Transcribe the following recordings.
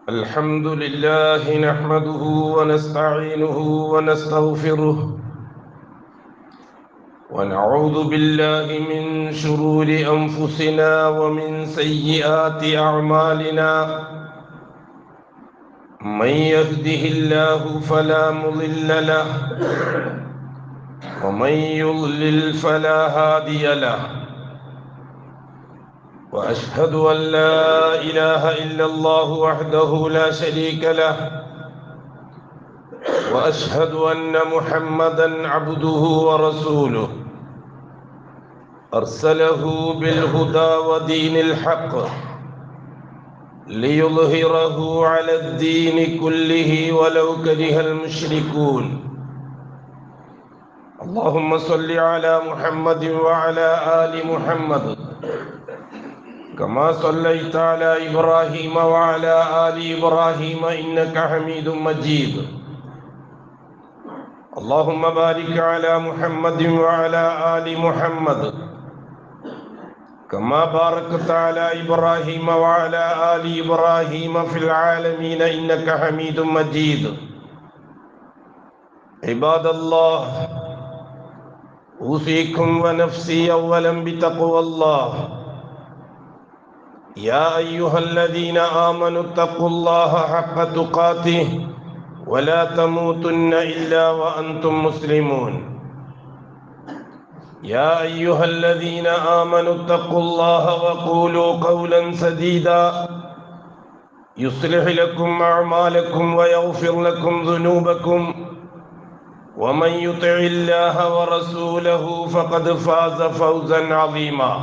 الحمد لله نحمده ونستعينه ونستغفره ونعوذ بالله من شرور أنفسنا ومن سيئات أعمالنا من يهده الله فلا مضل له ومن يضلل فلا هادي له واشهد ان لا اله الا الله وحده لا شريك له واشهد ان محمدا عبده ورسوله ارسله بالهدى ودين الحق ليظهره على الدين كله ولو كره المشركون اللهم صل على محمد وعلى ال محمد كما صليت على إبراهيم وعلى آل إبراهيم إنك حميد مجيد اللهم بارك على محمد وعلى آل محمد كما باركت على إبراهيم وعلى آل إبراهيم في العالمين إنك حميد مجيد عباد الله أوصيكم ونفسي أولا بتقوى الله يا أيها الذين آمنوا اتقوا الله حق تقاته ولا تموتن إلا وأنتم مسلمون يا أيها الذين آمنوا اتقوا الله وقولوا قولا سديدا يصلح لكم أعمالكم ويغفر لكم ذنوبكم ومن يطع الله ورسوله فقد فاز فوزا عظيما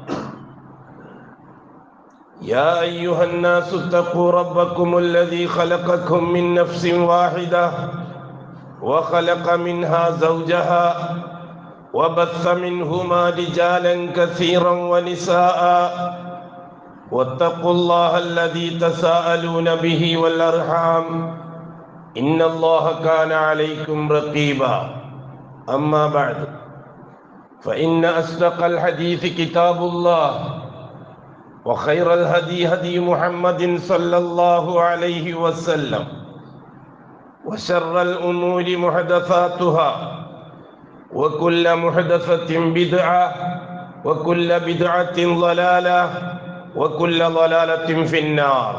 يا أيها الناس اتقوا ربكم الذي خلقكم من نفس واحدة وخلق منها زوجها وبث منهما رجالا كثيرا ونساء واتقوا الله الذي تساءلون به والأرحام إن الله كان عليكم رقيبا أما بعد فإن أصدق الحديث كتاب الله وخير الهدي هدي محمد صلى الله عليه وسلم وشر الأمور محدثاتها وكل محدثة بدعة وكل بدعة ضلالة وكل ضلالة في النار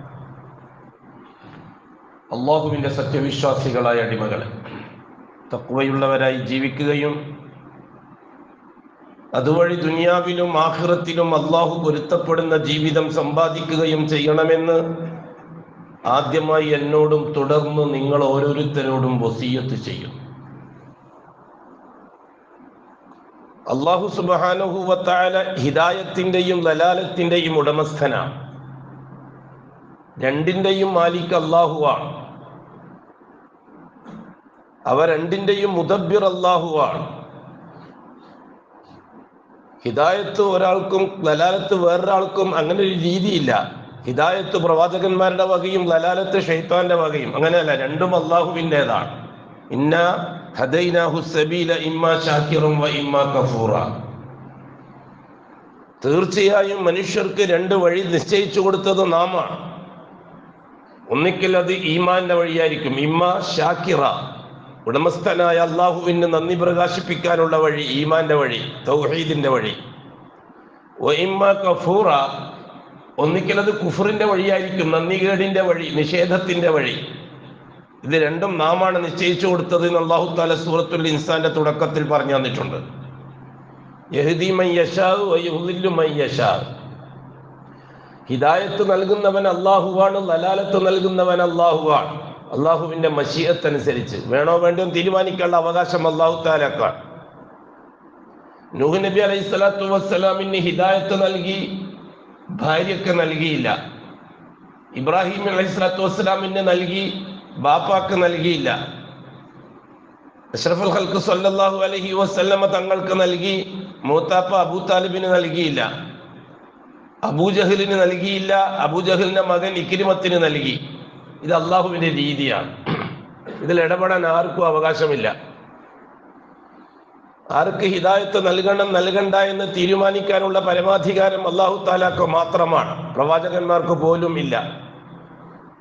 അള്ളാഹുവിൻ്റെ സത്യവിശ്വാസികളായ അടിമകളെ തക്വയുള്ളവരായി ജീവിക്കുകയും അതുവഴി ദുനിയാവിലും ആഹ്റത്തിലും അള്ളാഹു പൊരുത്തപ്പെടുന്ന ജീവിതം സമ്പാദിക്കുകയും ചെയ്യണമെന്ന് ആദ്യമായി എന്നോടും തുടർന്ന് നിങ്ങൾ ഓരോരുത്തരോടും വസീയത്ത് ചെയ്യും അള്ളാഹു സുബാനുഹുവത്തായ ഹിദായത്തിൻ്റെയും ലലാലത്തിൻ്റെയും ഉടമസ്ഥനാണ് രണ്ടിൻ്റെയും മാലിക് അള്ളാഹുവാണ് അവ രണ്ടിൻ്റെയും മുദബിർ അള്ളാഹുവാണ് ഹിദായത്ത് ഒരാൾക്കും ലലാലത്ത് വേറൊരാൾക്കും അങ്ങനെ ഒരു രീതിയില്ല ഹിദായത്ത് പ്രവാചകന്മാരുടെ വകയും ലലാലത്ത് ഷെയ്ത്താന്റെ വകയും അങ്ങനെയല്ല രണ്ടും അള്ളാഹുവിൻ്റെതാണ് ഇന്ന ഹദൈനാഹു സബീല ഇമ്മ ഷാക്കിറും വ ഇമ്മ കഫൂറ തീർച്ചയായും മനുഷ്യർക്ക് രണ്ട് വഴി നിശ്ചയിച്ചു കൊടുത്തത് നാമാണ് ഒന്നിക്കൽ അത് ഈമാന്റെ വഴിയായിരിക്കും ഇമ്മ ഷാക്കിറ ഉടമസ്ഥനായ അള്ളാഹുവിന് നന്ദി പ്രകാശിപ്പിക്കാനുള്ള വഴി ഈമാന്റെ വഴി തൗഹീദിന്റെ വഴി ഒയിമ്മ കഫൂറ ഒന്നിക്കലത് കുഫറിന്റെ വഴിയായിരിക്കും നന്ദികേടിന്റെ വഴി നിഷേധത്തിന്റെ വഴി ഇത് രണ്ടും നാമാണ് നിശ്ചയിച്ചു കൊടുത്തത് എന്ന് അള്ളാഹു താല സൂറത്തുൽ ഇൻസാന്റെ തുടക്കത്തിൽ പറഞ്ഞു തന്നിട്ടുണ്ട് യഹദി മയ്യഷാ ഹിദായത്ത് നൽകുന്നവൻ അള്ളാഹുവാണ് ലലാലത്ത് നൽകുന്നവൻ അള്ളാഹുവാണ് അള്ളാഹുവിന്റെ മഷീയത്തനുസരിച്ച് വേണോ വേണ്ടോ തീരുമാനിക്കാനുള്ള അവകാശം അള്ളാഹു താലാക്കാണ് നൂഹ് നബി അലൈഹി സ്വലാത്തു വസ്സലാമിന് ഹിദായത്ത് നൽകി ഭാര്യക്ക് നൽകിയില്ല ഇബ്രാഹിം അലൈഹി സ്വലാത്തു വസ്സലാമിന് നൽകി ബാപ്പാക്ക് നൽകിയില്ല അഷ്റഫുൽ ഹൽക്ക് സല്ലല്ലാഹു അലൈഹി വസല്ലമ തങ്ങൾക്ക് നൽകി മൂത്താപ്പ അബൂ താലിബിന് നൽകിയില്ല അബൂജഹലിന് നൽകിയില്ല അബൂജഹലിന്റെ മകൻ ഇക്കിരിമത്തിന് നൽകി ഇത് അള്ളാഹുവിന്റെ രീതിയാണ് ഇതിൽ ഇടപെടാൻ ആർക്കും അവകാശമില്ല ആർക്ക് ഹിദായത്ത് നൽകണം നൽകണ്ട എന്ന് തീരുമാനിക്കാനുള്ള പരമാധികാരം അള്ളാഹു താലാക്ക് മാത്രമാണ് പ്രവാചകന്മാർക്ക് പോലും ഇല്ല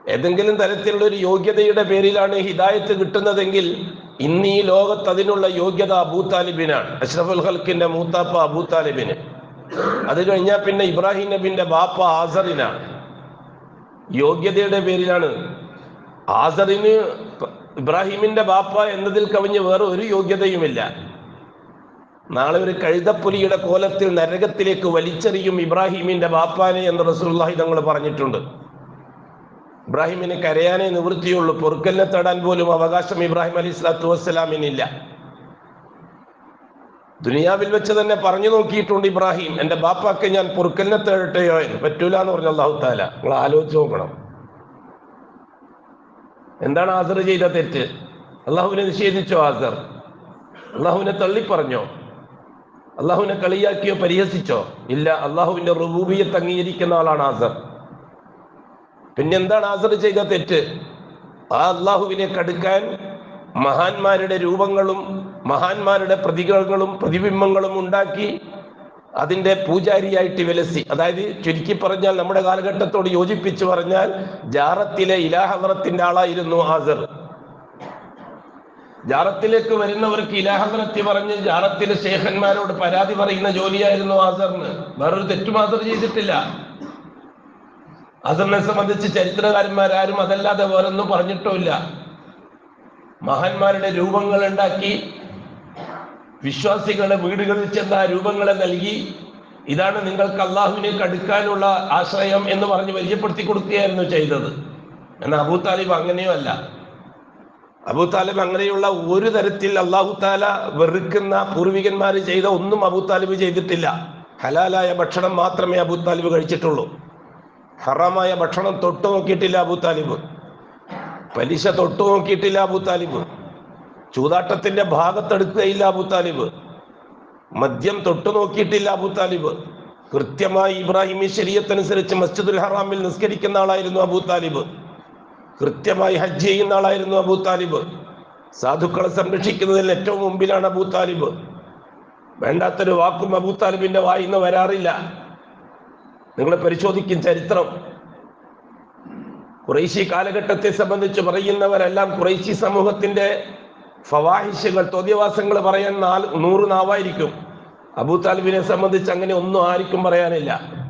ഏതെങ്കിലും തരത്തിലുള്ള ഒരു യോഗ്യതയുടെ പേരിലാണ് ഹിദായത്ത് കിട്ടുന്നതെങ്കിൽ ഇന്ന് ഈ ലോകത്ത് അതിനുള്ള യോഗ്യത അബൂ താലിബിനാണ് അഷ്റഫുൽ ഹൽക്കിന്റെ മൂത്താപ്പ അബൂ താലിബിന് അത് കഴിഞ്ഞാൽ പിന്നെ ഇബ്രാഹിം നബിന്റെ ബാപ്പ ആസറിനാണ് യോഗ്യതയുടെ പേരിലാണ് ആസറിന് ഇബ്രാഹിമിന്റെ ബാപ്പ എന്നതിൽ കവിഞ്ഞ് വേറെ ഒരു യോഗ്യതയുമില്ല നാളെ ഒരു കഴുതപ്പുലിയുടെ കോലത്തിൽ നരകത്തിലേക്ക് വലിച്ചെറിയും ഇബ്രാഹിമിന്റെ ബാപ്പാനെ എന്ന് റസൂലുള്ളാഹി തങ്ങൾ പറഞ്ഞിട്ടുണ്ട് ഇബ്രാഹിമിന് കരയാനേ നിവൃത്തിയുള്ളൂ പൊറുക്കലിനെ തേടാൻ പോലും അവകാശം ഇബ്രാഹിം അലി സ്വലാത്തു വസ്സലാമിനില്ല ദുനിയാവിൽ വെച്ച് തന്നെ പറഞ്ഞു നോക്കിയിട്ടുണ്ട് ഇബ്രാഹിം എൻ്റെ ബാപ്പാക്ക് ഞാൻ പൊറുക്കലിനെ തേടട്ടെയോ എന്ന് പറ്റൂല എന്ന് പറഞ്ഞു അള്ളാഹു താല നിങ്ങൾ ആലോചിച്ച് നോക്കണം എന്താണ് ആസർ ചെയ്ത തെറ്റ് അള്ളാഹുവിനെ നിഷേധിച്ചോ ആസർ അള്ളാഹുവിനെ തള്ളിപ്പറഞ്ഞോ അള്ളാഹുവിനെ കളിയാക്കിയോ പരിഹസിച്ചോ ഇല്ല അള്ളാഹുവിന്റെ റുബൂബിയത്ത് അംഗീകരിക്കുന്ന ആളാണ് ആസർ പിന്നെന്താണ് ആസർ ചെയ്ത തെറ്റ് ആ അള്ളാഹുവിനെ കടുക്കാൻ മഹാന്മാരുടെ രൂപങ്ങളും മഹാന്മാരുടെ പ്രതികകളും പ്രതിബിംബങ്ങളും ഉണ്ടാക്കി അതിന്റെ പൂജാരിയായിട്ട് വിലസി അതായത് ചുരുക്കി പറഞ്ഞാൽ നമ്മുടെ കാലഘട്ടത്തോട് യോജിപ്പിച്ച് പറഞ്ഞാൽ ജാറത്തിലെ ഇലാഹവറത്തിന്റെ ആളായിരുന്നു ആസർ ജാറത്തിലേക്ക് വരുന്നവർക്ക് ഇലാഹവറത്തി പറഞ്ഞ് ജാറത്തിലെ ശേഖന്മാരോട് പരാതി പറയുന്ന ജോലിയായിരുന്നു ആസറിന് വേറൊരു തെറ്റും ആസർ ചെയ്തിട്ടില്ല അസറിനെ സംബന്ധിച്ച് ചരിത്രകാരന്മാരാരും അതല്ലാതെ വേറൊന്നും പറഞ്ഞിട്ടുമില്ല മഹാന്മാരുടെ രൂപങ്ങൾ ഉണ്ടാക്കി വിശ്വാസികളെ വീടുകളിൽ ചെന്ന് ആ രൂപങ്ങളെ നൽകി ഇതാണ് നിങ്ങൾക്ക് അള്ളാഹുവിനെ കടുക്കാനുള്ള ആശ്രയം എന്ന് പറഞ്ഞ് പരിചയപ്പെടുത്തി കൊടുക്കുകയായിരുന്നു ചെയ്തത് എന്നാൽ അബൂ താലിബ് അങ്ങനെയോ അല്ല അബൂ താലിബ് അങ്ങനെയുള്ള ഒരു തരത്തിൽ അള്ളാഹു താല വെറുക്കുന്ന പൂർവികന്മാർ ചെയ്ത ഒന്നും അബൂ താലിബ് ചെയ്തിട്ടില്ല ഹലാലായ ഭക്ഷണം മാത്രമേ അബൂ താലിബ് കഴിച്ചിട്ടുള്ളൂ ഹറാമായ ഭക്ഷണം തൊട്ടു നോക്കിയിട്ടില്ല അബൂ താലിബ് പലിശ തൊട്ടു നോക്കിയിട്ടില്ല അബൂ താലിബ് ചൂതാട്ടത്തിന്റെ ഭാഗത്തെടുക്കുകയില്ല അബൂ താലിബ് മദ്യം തൊട്ടു നോക്കിയിട്ടില്ല അബൂ താലിബ് കൃത്യമായി ഇബ്രാഹിമി ശരീരത്തനുസരിച്ച് മസ്ജിദുൽ ഹറാമിൽ നിസ്കരിക്കുന്ന ആളായിരുന്നു അബൂ താലിബ് കൃത്യമായി ഹജ്ജ് ചെയ്യുന്ന ആളായിരുന്നു അബൂ താലിബ് സാധുക്കളെ സംരക്ഷിക്കുന്നതിൽ ഏറ്റവും മുമ്പിലാണ് അബൂ താലിബ് വേണ്ടാത്തൊരു വാക്കും അബൂ താലിബിന്റെ വായിന്ന് വരാറില്ല നിങ്ങൾ പരിശോധിക്കും ചരിത്രം കുറേശി കാലഘട്ടത്തെ സംബന്ധിച്ച് പറയുന്നവരെല്ലാം കുറേശി സമൂഹത്തിന്റെ ഫവാഹിഷുകൾ തോന്നിയവാസങ്ങൾ പറയാൻ നാല് നൂറ് നാവായിരിക്കും അബൂ താലിബിനെ സംബന്ധിച്ച് അങ്ങനെ ഒന്നും ആർക്കും പറയാനില്ല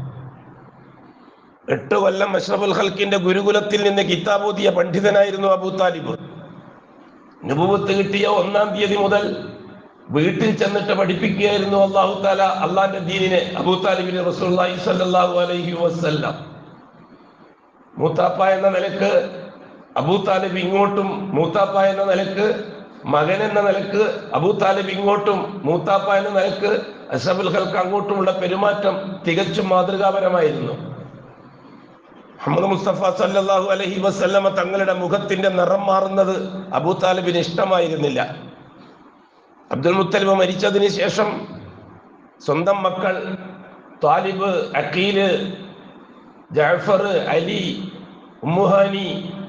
എട്ട് കൊല്ലം അഷ്റഫുൽ ഹൽക്കിന്റെ ഗുരുകുലത്തിൽ നിന്ന് കിതാബോധിയ പണ്ഡിതനായിരുന്നു അബൂ താലിബ് നുപുവത്ത് കിട്ടിയ ഒന്നാം തീയതി മുതൽ വീട്ടിൽ ചെന്നിട്ട് പഠിപ്പിക്കുകയായിരുന്നു അള്ളാഹു താല അള്ളാന്റെ ദീനിനെ അബൂ താലിബിന് റസൂല്ലി സല്ലാഹു അലൈഹി വസ്ല്ലാം മൂത്താപ്പ എന്ന നിലക്ക് അബൂ താലിബ് ഇങ്ങോട്ടും മൂത്താപ്പ എന്ന നിലക്ക് മകൻ എന്ന നിലക്ക് അബൂ താലിബ് ഇങ്ങോട്ടും മൂത്താപ്പ എന്ന നിലക്ക് അഷഫുൽ ഹൽക്ക് അങ്ങോട്ടുമുള്ള പെരുമാറ്റം തികച്ചും മാതൃകാപരമായിരുന്നു മുഹമ്മദ് മുസ്തഫ സല്ലല്ലാഹു അലൈഹി വസല്ലമ തങ്ങളുടെ മുഖത്തിന്റെ നിറം മാറുന്നത് അബൂ താലിബിന് ഇഷ്ടമായിരുന്നില്ല അബ്ദുൽ മുത്തലിബ് മരിച്ചതിന് ശേഷം സ്വന്തം മക്കൾ Talib Aqeel Jafar Ali Ummuhani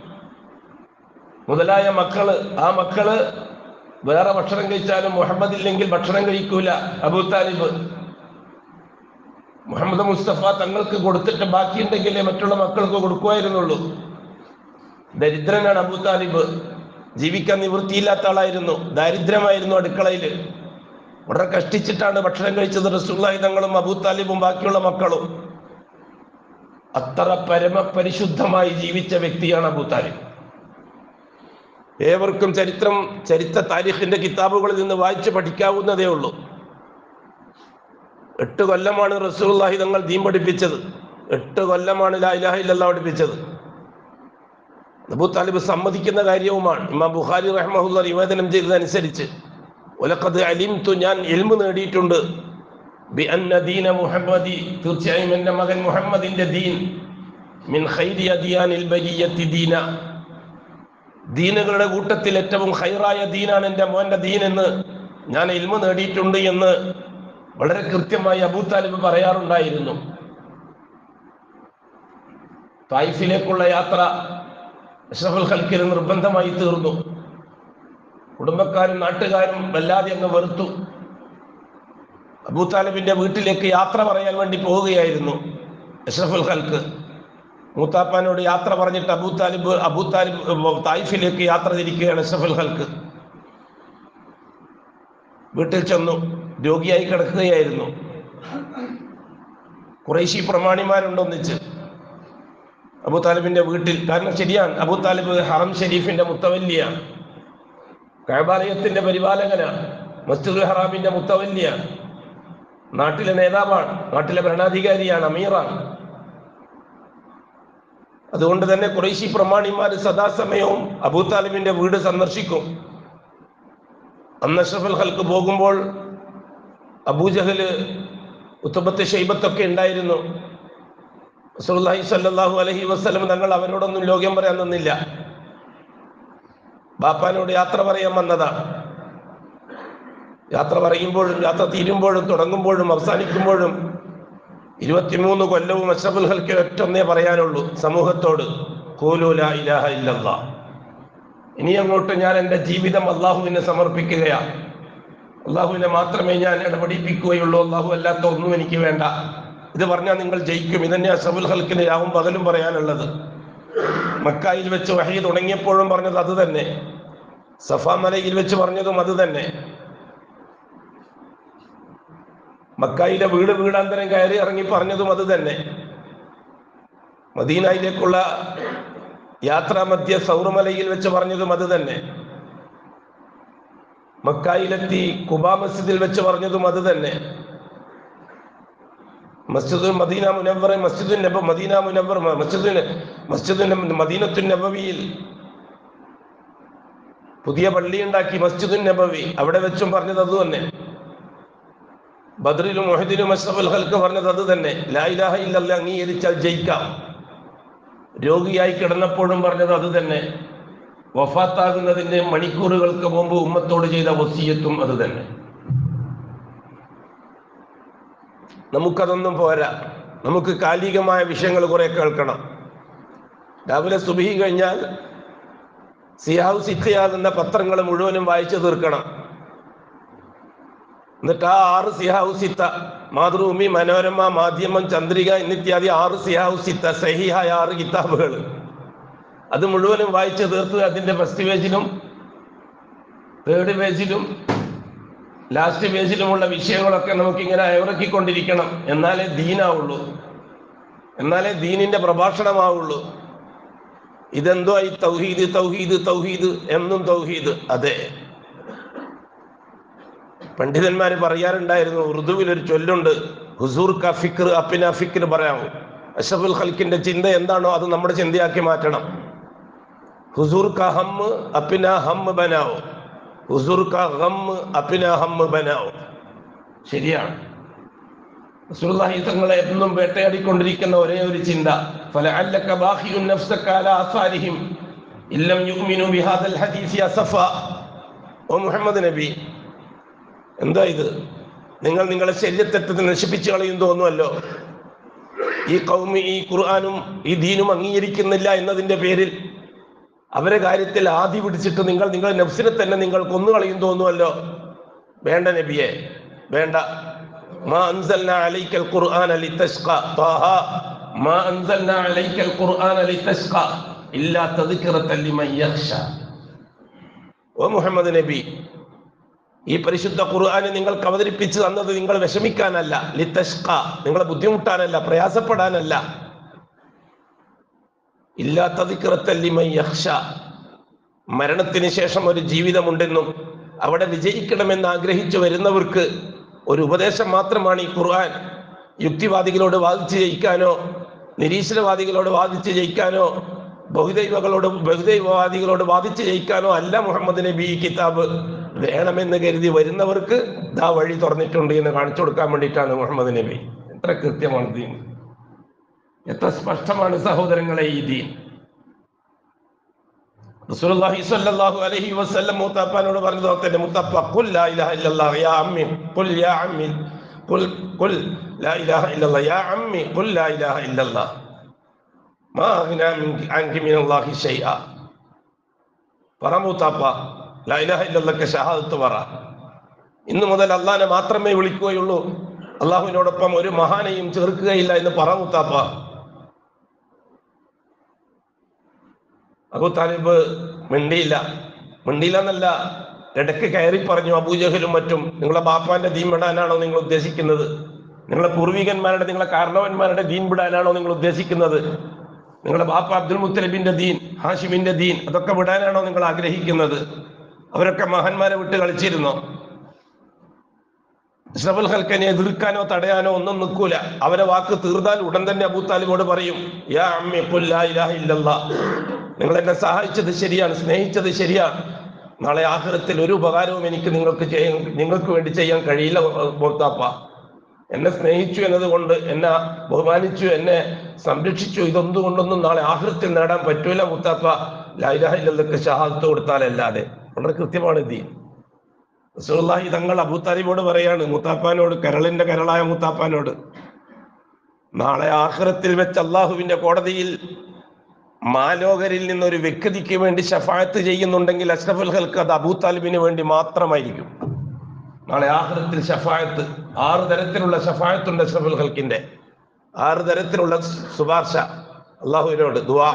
മുതലായ മക്കള് ആ മക്കള് വേറെ ഭക്ഷണം കഴിച്ചാലും മുഹമ്മദ് ഇല്ലെങ്കിൽ ഭക്ഷണം കഴിക്കൂല അബൂ താലിബ് മുഹമ്മദ് മുസ്തഫ തങ്ങൾക്ക് കൊടുത്തിട്ട് ബാക്കിയുണ്ടെങ്കിലേ മറ്റുള്ള മക്കൾക്ക് കൊടുക്കുമായിരുന്നുള്ളൂ ദരിദ്രനാണ് അബൂ താലിബ് ജീവിക്കാൻ നിവൃത്തിയില്ലാത്ത ആളായിരുന്നു ദാരിദ്ര്യമായിരുന്നു അടുക്കളയിൽ വളരെ കഷ്ടിച്ചിട്ടാണ് ഭക്ഷണം കഴിച്ചത് റസൂള്ളാഹി തങ്ങളും അബൂ താലിബും ബാക്കിയുള്ള മക്കളും അത്ര പരമപരിശുദ്ധമായി ജീവിച്ച വ്യക്തിയാണ് അബൂ താലിബ് ഏവർക്കും ചരിത്രം ചരിത്ര താരിഖിന്റെ കിതാബുകളിൽ നിന്ന് വായിച്ച് പഠിക്കാവുന്നതേ ഉള്ളൂ എട്ട് കൊല്ലമാണ് റസൂള്ളാഹി തങ്ങൾ ദീൻ പഠിപ്പിച്ചത് എട്ട് കൊല്ലമാണ് ലാ ഇലാഹ ഇല്ലല്ലാഹ് പഠിപ്പിച്ചത് അബൂ താലിബ് സമ്മതിക്കുന്ന കാര്യവുമാണ് ഇമാം ബുഖാരി റഹ്മഹുല്ല നിവേദനം ചെയ്തതനുസരിച്ച് ഒലക്കത് അലിംതു ഞാൻ എൽമു നേടിയിട്ടുണ്ട് ബി അന്ന ദീന മുഹമ്മദി തീർച്ചയായും എൻ്റെ മകൻ മുഹമ്മദിന്റെ ദീൻ മിൻ ഖൈരി അദിയാനിൽ ബരിയത്തി ദീന ദീനുകളുടെ കൂട്ടത്തിൽ ഏറ്റവും ഹൈറായ ദീനാണ് എൻ്റെ മോന്റെ ദീൻ എന്ന് ഞാൻ എൽമു നേടിയിട്ടുണ്ട് എന്ന് വളരെ കൃത്യമായി അബൂ താലിബ് പറയാറുണ്ടായിരുന്നു തായിഫിലേക്കുള്ള യാത്ര അഷ്റഫുൽ ഖൽക്കിന് നിർബന്ധമായി തീർന്നു കുടുംബക്കാരും നാട്ടുകാരും വല്ലാതെ അങ്ങ് വെറുത്തു അബൂ താലിബിന്റെ വീട്ടിലേക്ക് യാത്ര പറയാൻ വേണ്ടി പോവുകയായിരുന്നു അഷ്റഫുൽ ഖൽക്ക് മൂത്താപ്പാനോട് യാത്ര പറഞ്ഞിട്ട് അബൂ താലിബ് അബൂ താലിബ് തായിഫിലേക്ക് യാത്ര തിരിക്കുകയാണ് അഷ്റഫുൽ ഹൽക്ക് വീട്ടിൽ ചെന്നു രോഗിയായി കിടക്കുകയായിരുന്നു കുറേശി പ്രമാണിമാരുണ്ടൊന്നിച്ച് അബൂ താലിബിന്റെ വീട്ടിൽ കാരണം ശരിയാണ് അബൂ താലിബ് ഹറം ഷെരീഫിന്റെ മുത്തവല്ലിയാണ് കഴബാലയത്തിന്റെ പരിപാലകനാണ് മസ്ജിദുൽ ഹറാമിന്റെ മുത്തവല്ലിയാണ് നാട്ടിലെ നേതാവാണ് നാട്ടിലെ ഭരണാധികാരിയാണ് അമീറാണ് അതുകൊണ്ട് തന്നെ കുറേശി പ്രമാണിമാർ സദാസമയവും അബൂ താലിബിന്റെ വീട് സന്ദർശിക്കും അന്ന് അഷ്റഫുൽ ഹൽക്ക് പോകുമ്പോൾ അബൂജഹല് ഉത്തബത്ത് ഷെയ്ബത്തൊക്കെ ഉണ്ടായിരുന്നു റസൂലുള്ളാഹി സ്വല്ലല്ലാഹു അലൈഹി വസല്ലം തങ്ങൾ അവരോടൊന്നും ലോകം പറയാൻ നിന്നില്ല ബാപ്പാനോട് യാത്ര പറയാൻ വന്നതാണ് യാത്ര പറയുമ്പോഴും യാത്ര തീരുമ്പോഴും തുടങ്ങുമ്പോഴും അവസാനിക്കുമ്പോഴും ഇരുപത്തിമൂന്ന് കൊല്ലവും അഷ്റഫുൽ ഹൽക്ക് ഒറ്റൊന്നേ പറയാനുള്ളൂ സമൂഹത്തോട് ഖൂലു ലാ ഇലാഹ ഇല്ലല്ലാ ഇനി അങ്ങോട്ട് ഞാൻ എൻ്റെ ജീവിതം അള്ളാഹുവിനെ സമർപ്പിക്കുകയാണ് അള്ളാഹുവിനെ മാത്രമേ ഞാൻ ഇടപെടിപ്പിക്കുകയുള്ളൂ അള്ളാഹു അല്ലാത്ത ഒന്നും എനിക്ക് വേണ്ട ഇത് പറഞ്ഞാൽ നിങ്ങൾ ജയിക്കും ഇതന്നെ അസബുൽ ഹൽക്കിന് രാവും പകലും പറയാനുള്ളത് മക്കായിൽ വെച്ച് വഹി തുടങ്ങിയപ്പോഴും പറഞ്ഞത് അത് തന്നെ സഫാ മലയിൽ വെച്ച് പറഞ്ഞതും അത് തന്നെ മക്കായിലെ വീട് വീടാന്തരം കയറി ഇറങ്ങി പറഞ്ഞതും അത് തന്നെ മദീനയിലേക്കുള്ള യാത്രാമധ്യ സൗറുമലയിൽ വെച്ച് പറഞ്ഞതും അത് തന്നെ മക്കായിലെത്തി കുബാ മസ്ജിദിൽ വെച്ച് പറഞ്ഞതും അത് തന്നെ മസ്ജിദ് മദീന മുനവർ മസ്ജിദുൻ നബ മദീന മുനവർ മസ്ജിദ് മസ്ജിദ് മദീനത്തുൻ നബവിയിൽ പുതിയ പള്ളി ഉണ്ടാക്കി മസ്ജിദുൻ നബവി അവിടെ വെച്ചും പറഞ്ഞത് അത് തന്നെ ബദ്രിലും മൊഹദിലും അഷ്റഫുൽ ഹൽക്ക് പറഞ്ഞത് അത് തന്നെ ലായിലാഹ ഇല്ലല്ല അംഗീകരിച്ചാൽ ജയിക്കാം രോഗിയായി കിടന്നപ്പോഴും പറഞ്ഞത് അത് തന്നെ വഫാത്താകുന്നതിന്റെ മണിക്കൂറുകൾക്ക് മുമ്പ് ഉമ്മത്തോട് ചെയ്ത വസീയത്തും അത് തന്നെ നമുക്കതൊന്നും പോരാ നമുക്ക് കാലികമായ വിഷയങ്ങൾ കുറെ കേൾക്കണം രാവിലെ സുബഹി കഴിഞ്ഞാൽ സിയാഹു സിത്തയാകുന്ന പത്രങ്ങൾ മുഴുവനും വായിച്ചു തീർക്കണം എന്നിട്ട് ആ ആറ് സിയാഹു സിത്ത മാതൃഭൂമി മനോരമ മാധ്യമം ചന്ദ്രിക എന്നിത്യാദി ആറ് സിയാഹു സിത്ത സഹിഹായ ആറ് കിതാബുകൾ അത് മുഴുവനും വായിച്ചു തീർത്ത് അതിന്റെ ഫസ്റ്റ് പേജിലും തേർഡ് പേജിലും ലാസ്റ്റ് പേജിലുമുള്ള വിഷയങ്ങളൊക്കെ നമുക്കിങ്ങനെ ഇറക്കിക്കൊണ്ടിരിക്കണം എന്നാലേ ദീനാവുള്ളൂ എന്നാലേ ദീനിന്റെ പ്രഭാഷണമാവുള്ളൂ ഇതെന്തോ ഈ തൗഹീദ് തൗഹീദ് തൗഹീദ് എന്നും തൗഹീദ് അതെ പണ്ഡിതന്മാര് പറയാറുണ്ടായിരുന്നു ഉറുദുവിൽ ഒരു ചൊല്ലുണ്ട് ഹുസൂർ ക ഫിക്ർ അപ്പിന ഫിക്ർ പറയാമോ അഷഫുൽ ഖൽക്കിന്റെ ചിന്ത എന്താണോ അത് നമ്മുടെ ചിന്തയാക്കി മാറ്റണം ഹുസൂർ ക ഹമ്മ് അപ്പിന ഹമ്മ് ബനാവോ ഹുസൂർ ക ഹമ്മ് അപ്പിന ഹമ്മ് ബനാവോ ശരിയാണ് റസൂലുള്ളാഹി തങ്ങളെ എന്നും വേട്ടയാടിക്കൊണ്ടിരിക്കുന്ന ഒരേ ഒരു ചിന്ത ഫലഅല്ലക ബാഖിയുൻ നഫ്സക അലാ ആസാരിഹിം ഇല്ലം യുഅ്മിനു ബിഹാദൽ ഹദീസി അസഫ ഓ മുഹമ്മദ് നബി എന്താ ഇത് നിങ്ങൾ നിങ്ങളെ ശരീരത്തെ നശിപ്പിച്ചു കളയും തോന്നുമല്ലോ ഈ കൗമി ഈ ഖുർആാനും ഈ ദീനും അംഗീകരിക്കുന്നില്ല എന്നതിന്റെ പേരിൽ അവരെ കാര്യത്തിൽ ആദി പിടിച്ചിട്ട് നിങ്ങൾ നിങ്ങളുടെ നഫ്സിനെ തന്നെ നിങ്ങൾ കൊന്നുകളയും തോന്നുമല്ലോ വേണ്ട നബിയെ വേണ്ട മാ അൻസൽന അലൈക്കൽ ഖുർആന ലിതസ്ഖ ത്വാഹ മാ അൻസൽന അലൈക്കൽ ഖുർആന ലിതസ്ഖ ഇല്ലാ തദ്കിറതൻ ലിമൻ യഖ്ഷ ഓ മുഹമ്മദ് നബി ഈ പരിശുദ്ധ ഖുർആന് നിങ്ങൾക്ക് അവതരിപ്പിച്ചു തന്നത് നിങ്ങൾ വിഷമിക്കാനല്ല ലിതഷ്ക നിങ്ങളെ ബുദ്ധിമുട്ടാനല്ല പ്രയാസപ്പെടാനല്ല ഇല്ലാത്തതിക്കിറത്തല്ലിമൈ യക്ഷ മരണത്തിന് ശേഷം ഒരു ജീവിതമുണ്ടെന്നും അവിടെ വിജയിക്കണമെന്ന് ആഗ്രഹിച്ചു വരുന്നവർക്ക് ഒരു ഉപദേശം മാത്രമാണ് ഈ ഖുർആൻ യുക്തിവാദികളോട് വാദിച്ച് ജയിക്കാനോ നിരീശ്വരവാദികളോട് വാദിച്ച് ജയിക്കാനോ ബഹുദൈവങ്ങളോട് ബഹുദൈവവാദികളോട് വാദിച്ച് ജയിക്കാനോ അല്ല മുഹമ്മദ് നബി ഈ കിതാബ് വേണമെന്ന് കരുതി വരുന്നവർക്ക് ദാ വഴി തുറന്നിട്ടുണ്ട് എന്ന് കാണിച്ചു കൊടുക്കാൻ വേണ്ടിയിട്ടാണ് മുഹമ്മദ് നബി എത്ര കൃത്യമാണ് ദീൻ എത്ര സ്പഷ്ടമാണ് സഹോദരങ്ങളെ ഈ ദീൻ റസൂലുള്ളാഹി സ്വല്ലല്ലാഹു അലൈഹി വസല്ലം മൂത്താപ്പാനോട് പറഞ്ഞത് തന്നെ മുത്തപ്പ ഖുൽ ലാ ഇലാഹ ഇല്ലല്ലാഹ് യാ അമ്മി ഖുൽ യാ അമ്മി ഖുൽ ഖുൽ ലാ ഇലാഹ ഇല്ലല്ലാഹ് യാ അമ്മി ഖുൽ ലാ ഇലാഹ ഇല്ലല്ലാഹ് മാ അഗ്നാ മിൻകി അൻകി മിനല്ലാഹി ഷൈഅ പറ മൂത്താപ്പ ലാ ഇലാഹ ഇല്ലല്ലാഹ് ഷഹാദത്ത് പറ ഇന്നു മുതൽ അള്ളാഹിനെ മാത്രമേ വിളിക്കുകയുള്ളൂ അള്ളാഹുവിനോടൊപ്പം ഒരു മഹാനെയും ചേർക്കുകയില്ല എന്ന് പറ മൂത്താപ്പ അബു താലിബ് മിണ്ടിയില്ല മിണ്ടിയില്ല എന്നല്ല ഇടയ്ക്ക് കയറി പറഞ്ഞു അബൂജഹലും മറ്റും നിങ്ങളെ ബാപ്പാന്റെ ദീൻ വിടാനാണോ നിങ്ങൾ ഉദ്ദേശിക്കുന്നത് നിങ്ങളെ പൂർവികന്മാരുടെ നിങ്ങളെ കാരണവന്മാരുടെ ദീൻ വിടാനാണോ നിങ്ങൾ ഉദ്ദേശിക്കുന്നത് നിങ്ങളുടെ ബാപ്പ അബ്ദുൽ മുത്തലിബിന്റെ ദീൻ ഹാഷിമിന്റെ ദീൻ അതൊക്കെ വിടാനാണോ നിങ്ങൾ ആഗ്രഹിക്കുന്നത് അവരൊക്കെ മഹാന്മാരെ വിട്ട് കളിച്ചിരുന്നോ അഷ്റഫുൽ ഹൽക്കനെ എതിർക്കാനോ തടയാനോ ഒന്നും നിൽക്കൂല അവരെ വാക്ക് തീർന്നാൽ ഉടൻ തന്നെ അബൂ താലിബോട് പറയും യാ അമ്മി ഖുൽ ലാ ഇലാഹ ഇല്ലല്ലാ നിങ്ങൾ എന്നെ സഹായിച്ചത് ശരിയാണ് സ്നേഹിച്ചത് ശരിയാണ് നാളെ ആഹ്റത്തിൽ ഒരു ഉപകാരവും എനിക്ക് നിങ്ങൾക്ക് ചെയ്യാൻ നിങ്ങൾക്ക് വേണ്ടി ചെയ്യാൻ കഴിയില്ല ബോത്താപ്പ എന്നെ സ്നേഹിച്ചു എന്നതുകൊണ്ട് എന്നെ ബഹുമാനിച്ചു എന്നെ സംരക്ഷിച്ചു ഇതൊന്നും കൊണ്ടൊന്നും നാളെ ആഹൃത്തിൽ നേടാൻ പറ്റൂല മുത്താപ്പ ലൈലാഹില്ലൊക്കെ ഷഹാദത്ത് കൊടുത്താലല്ലാതെ വളരെ കൃത്യമാണ് ദീൻ റസൂലുള്ളാഹി തങ്ങൾ അബൂത്താലിബോട് പറയാണ് മുത്താപ്പാനോട് കരളിന്റെ കരളായ മുത്താപ്പാനോട് നാളെ ആഖിറത്തിൽ വെച്ച് അള്ളാഹുവിന്റെ കോടതിയിൽ മാലോകരിൽ നിന്നൊരു വ്യക്തിക്ക് വേണ്ടി ഷഫായത്ത് ചെയ്യുന്നുണ്ടെങ്കിൽ അഷ്റഫുൽ ഹൽക്ക് അത് അബൂ താലിബിന് വേണ്ടി മാത്രമായിരിക്കും നാളെ ആഹ്റത്തിൽ ഷഫായത്ത് ആറ് തരത്തിലുള്ള ഷഫായത്തുണ്ട് അഷ്റഫുൽ ഹൽക്കിന്റെ ആറ് തരത്തിലുള്ള ശുപാർശ അള്ളാഹുവിനോട് ദുവാ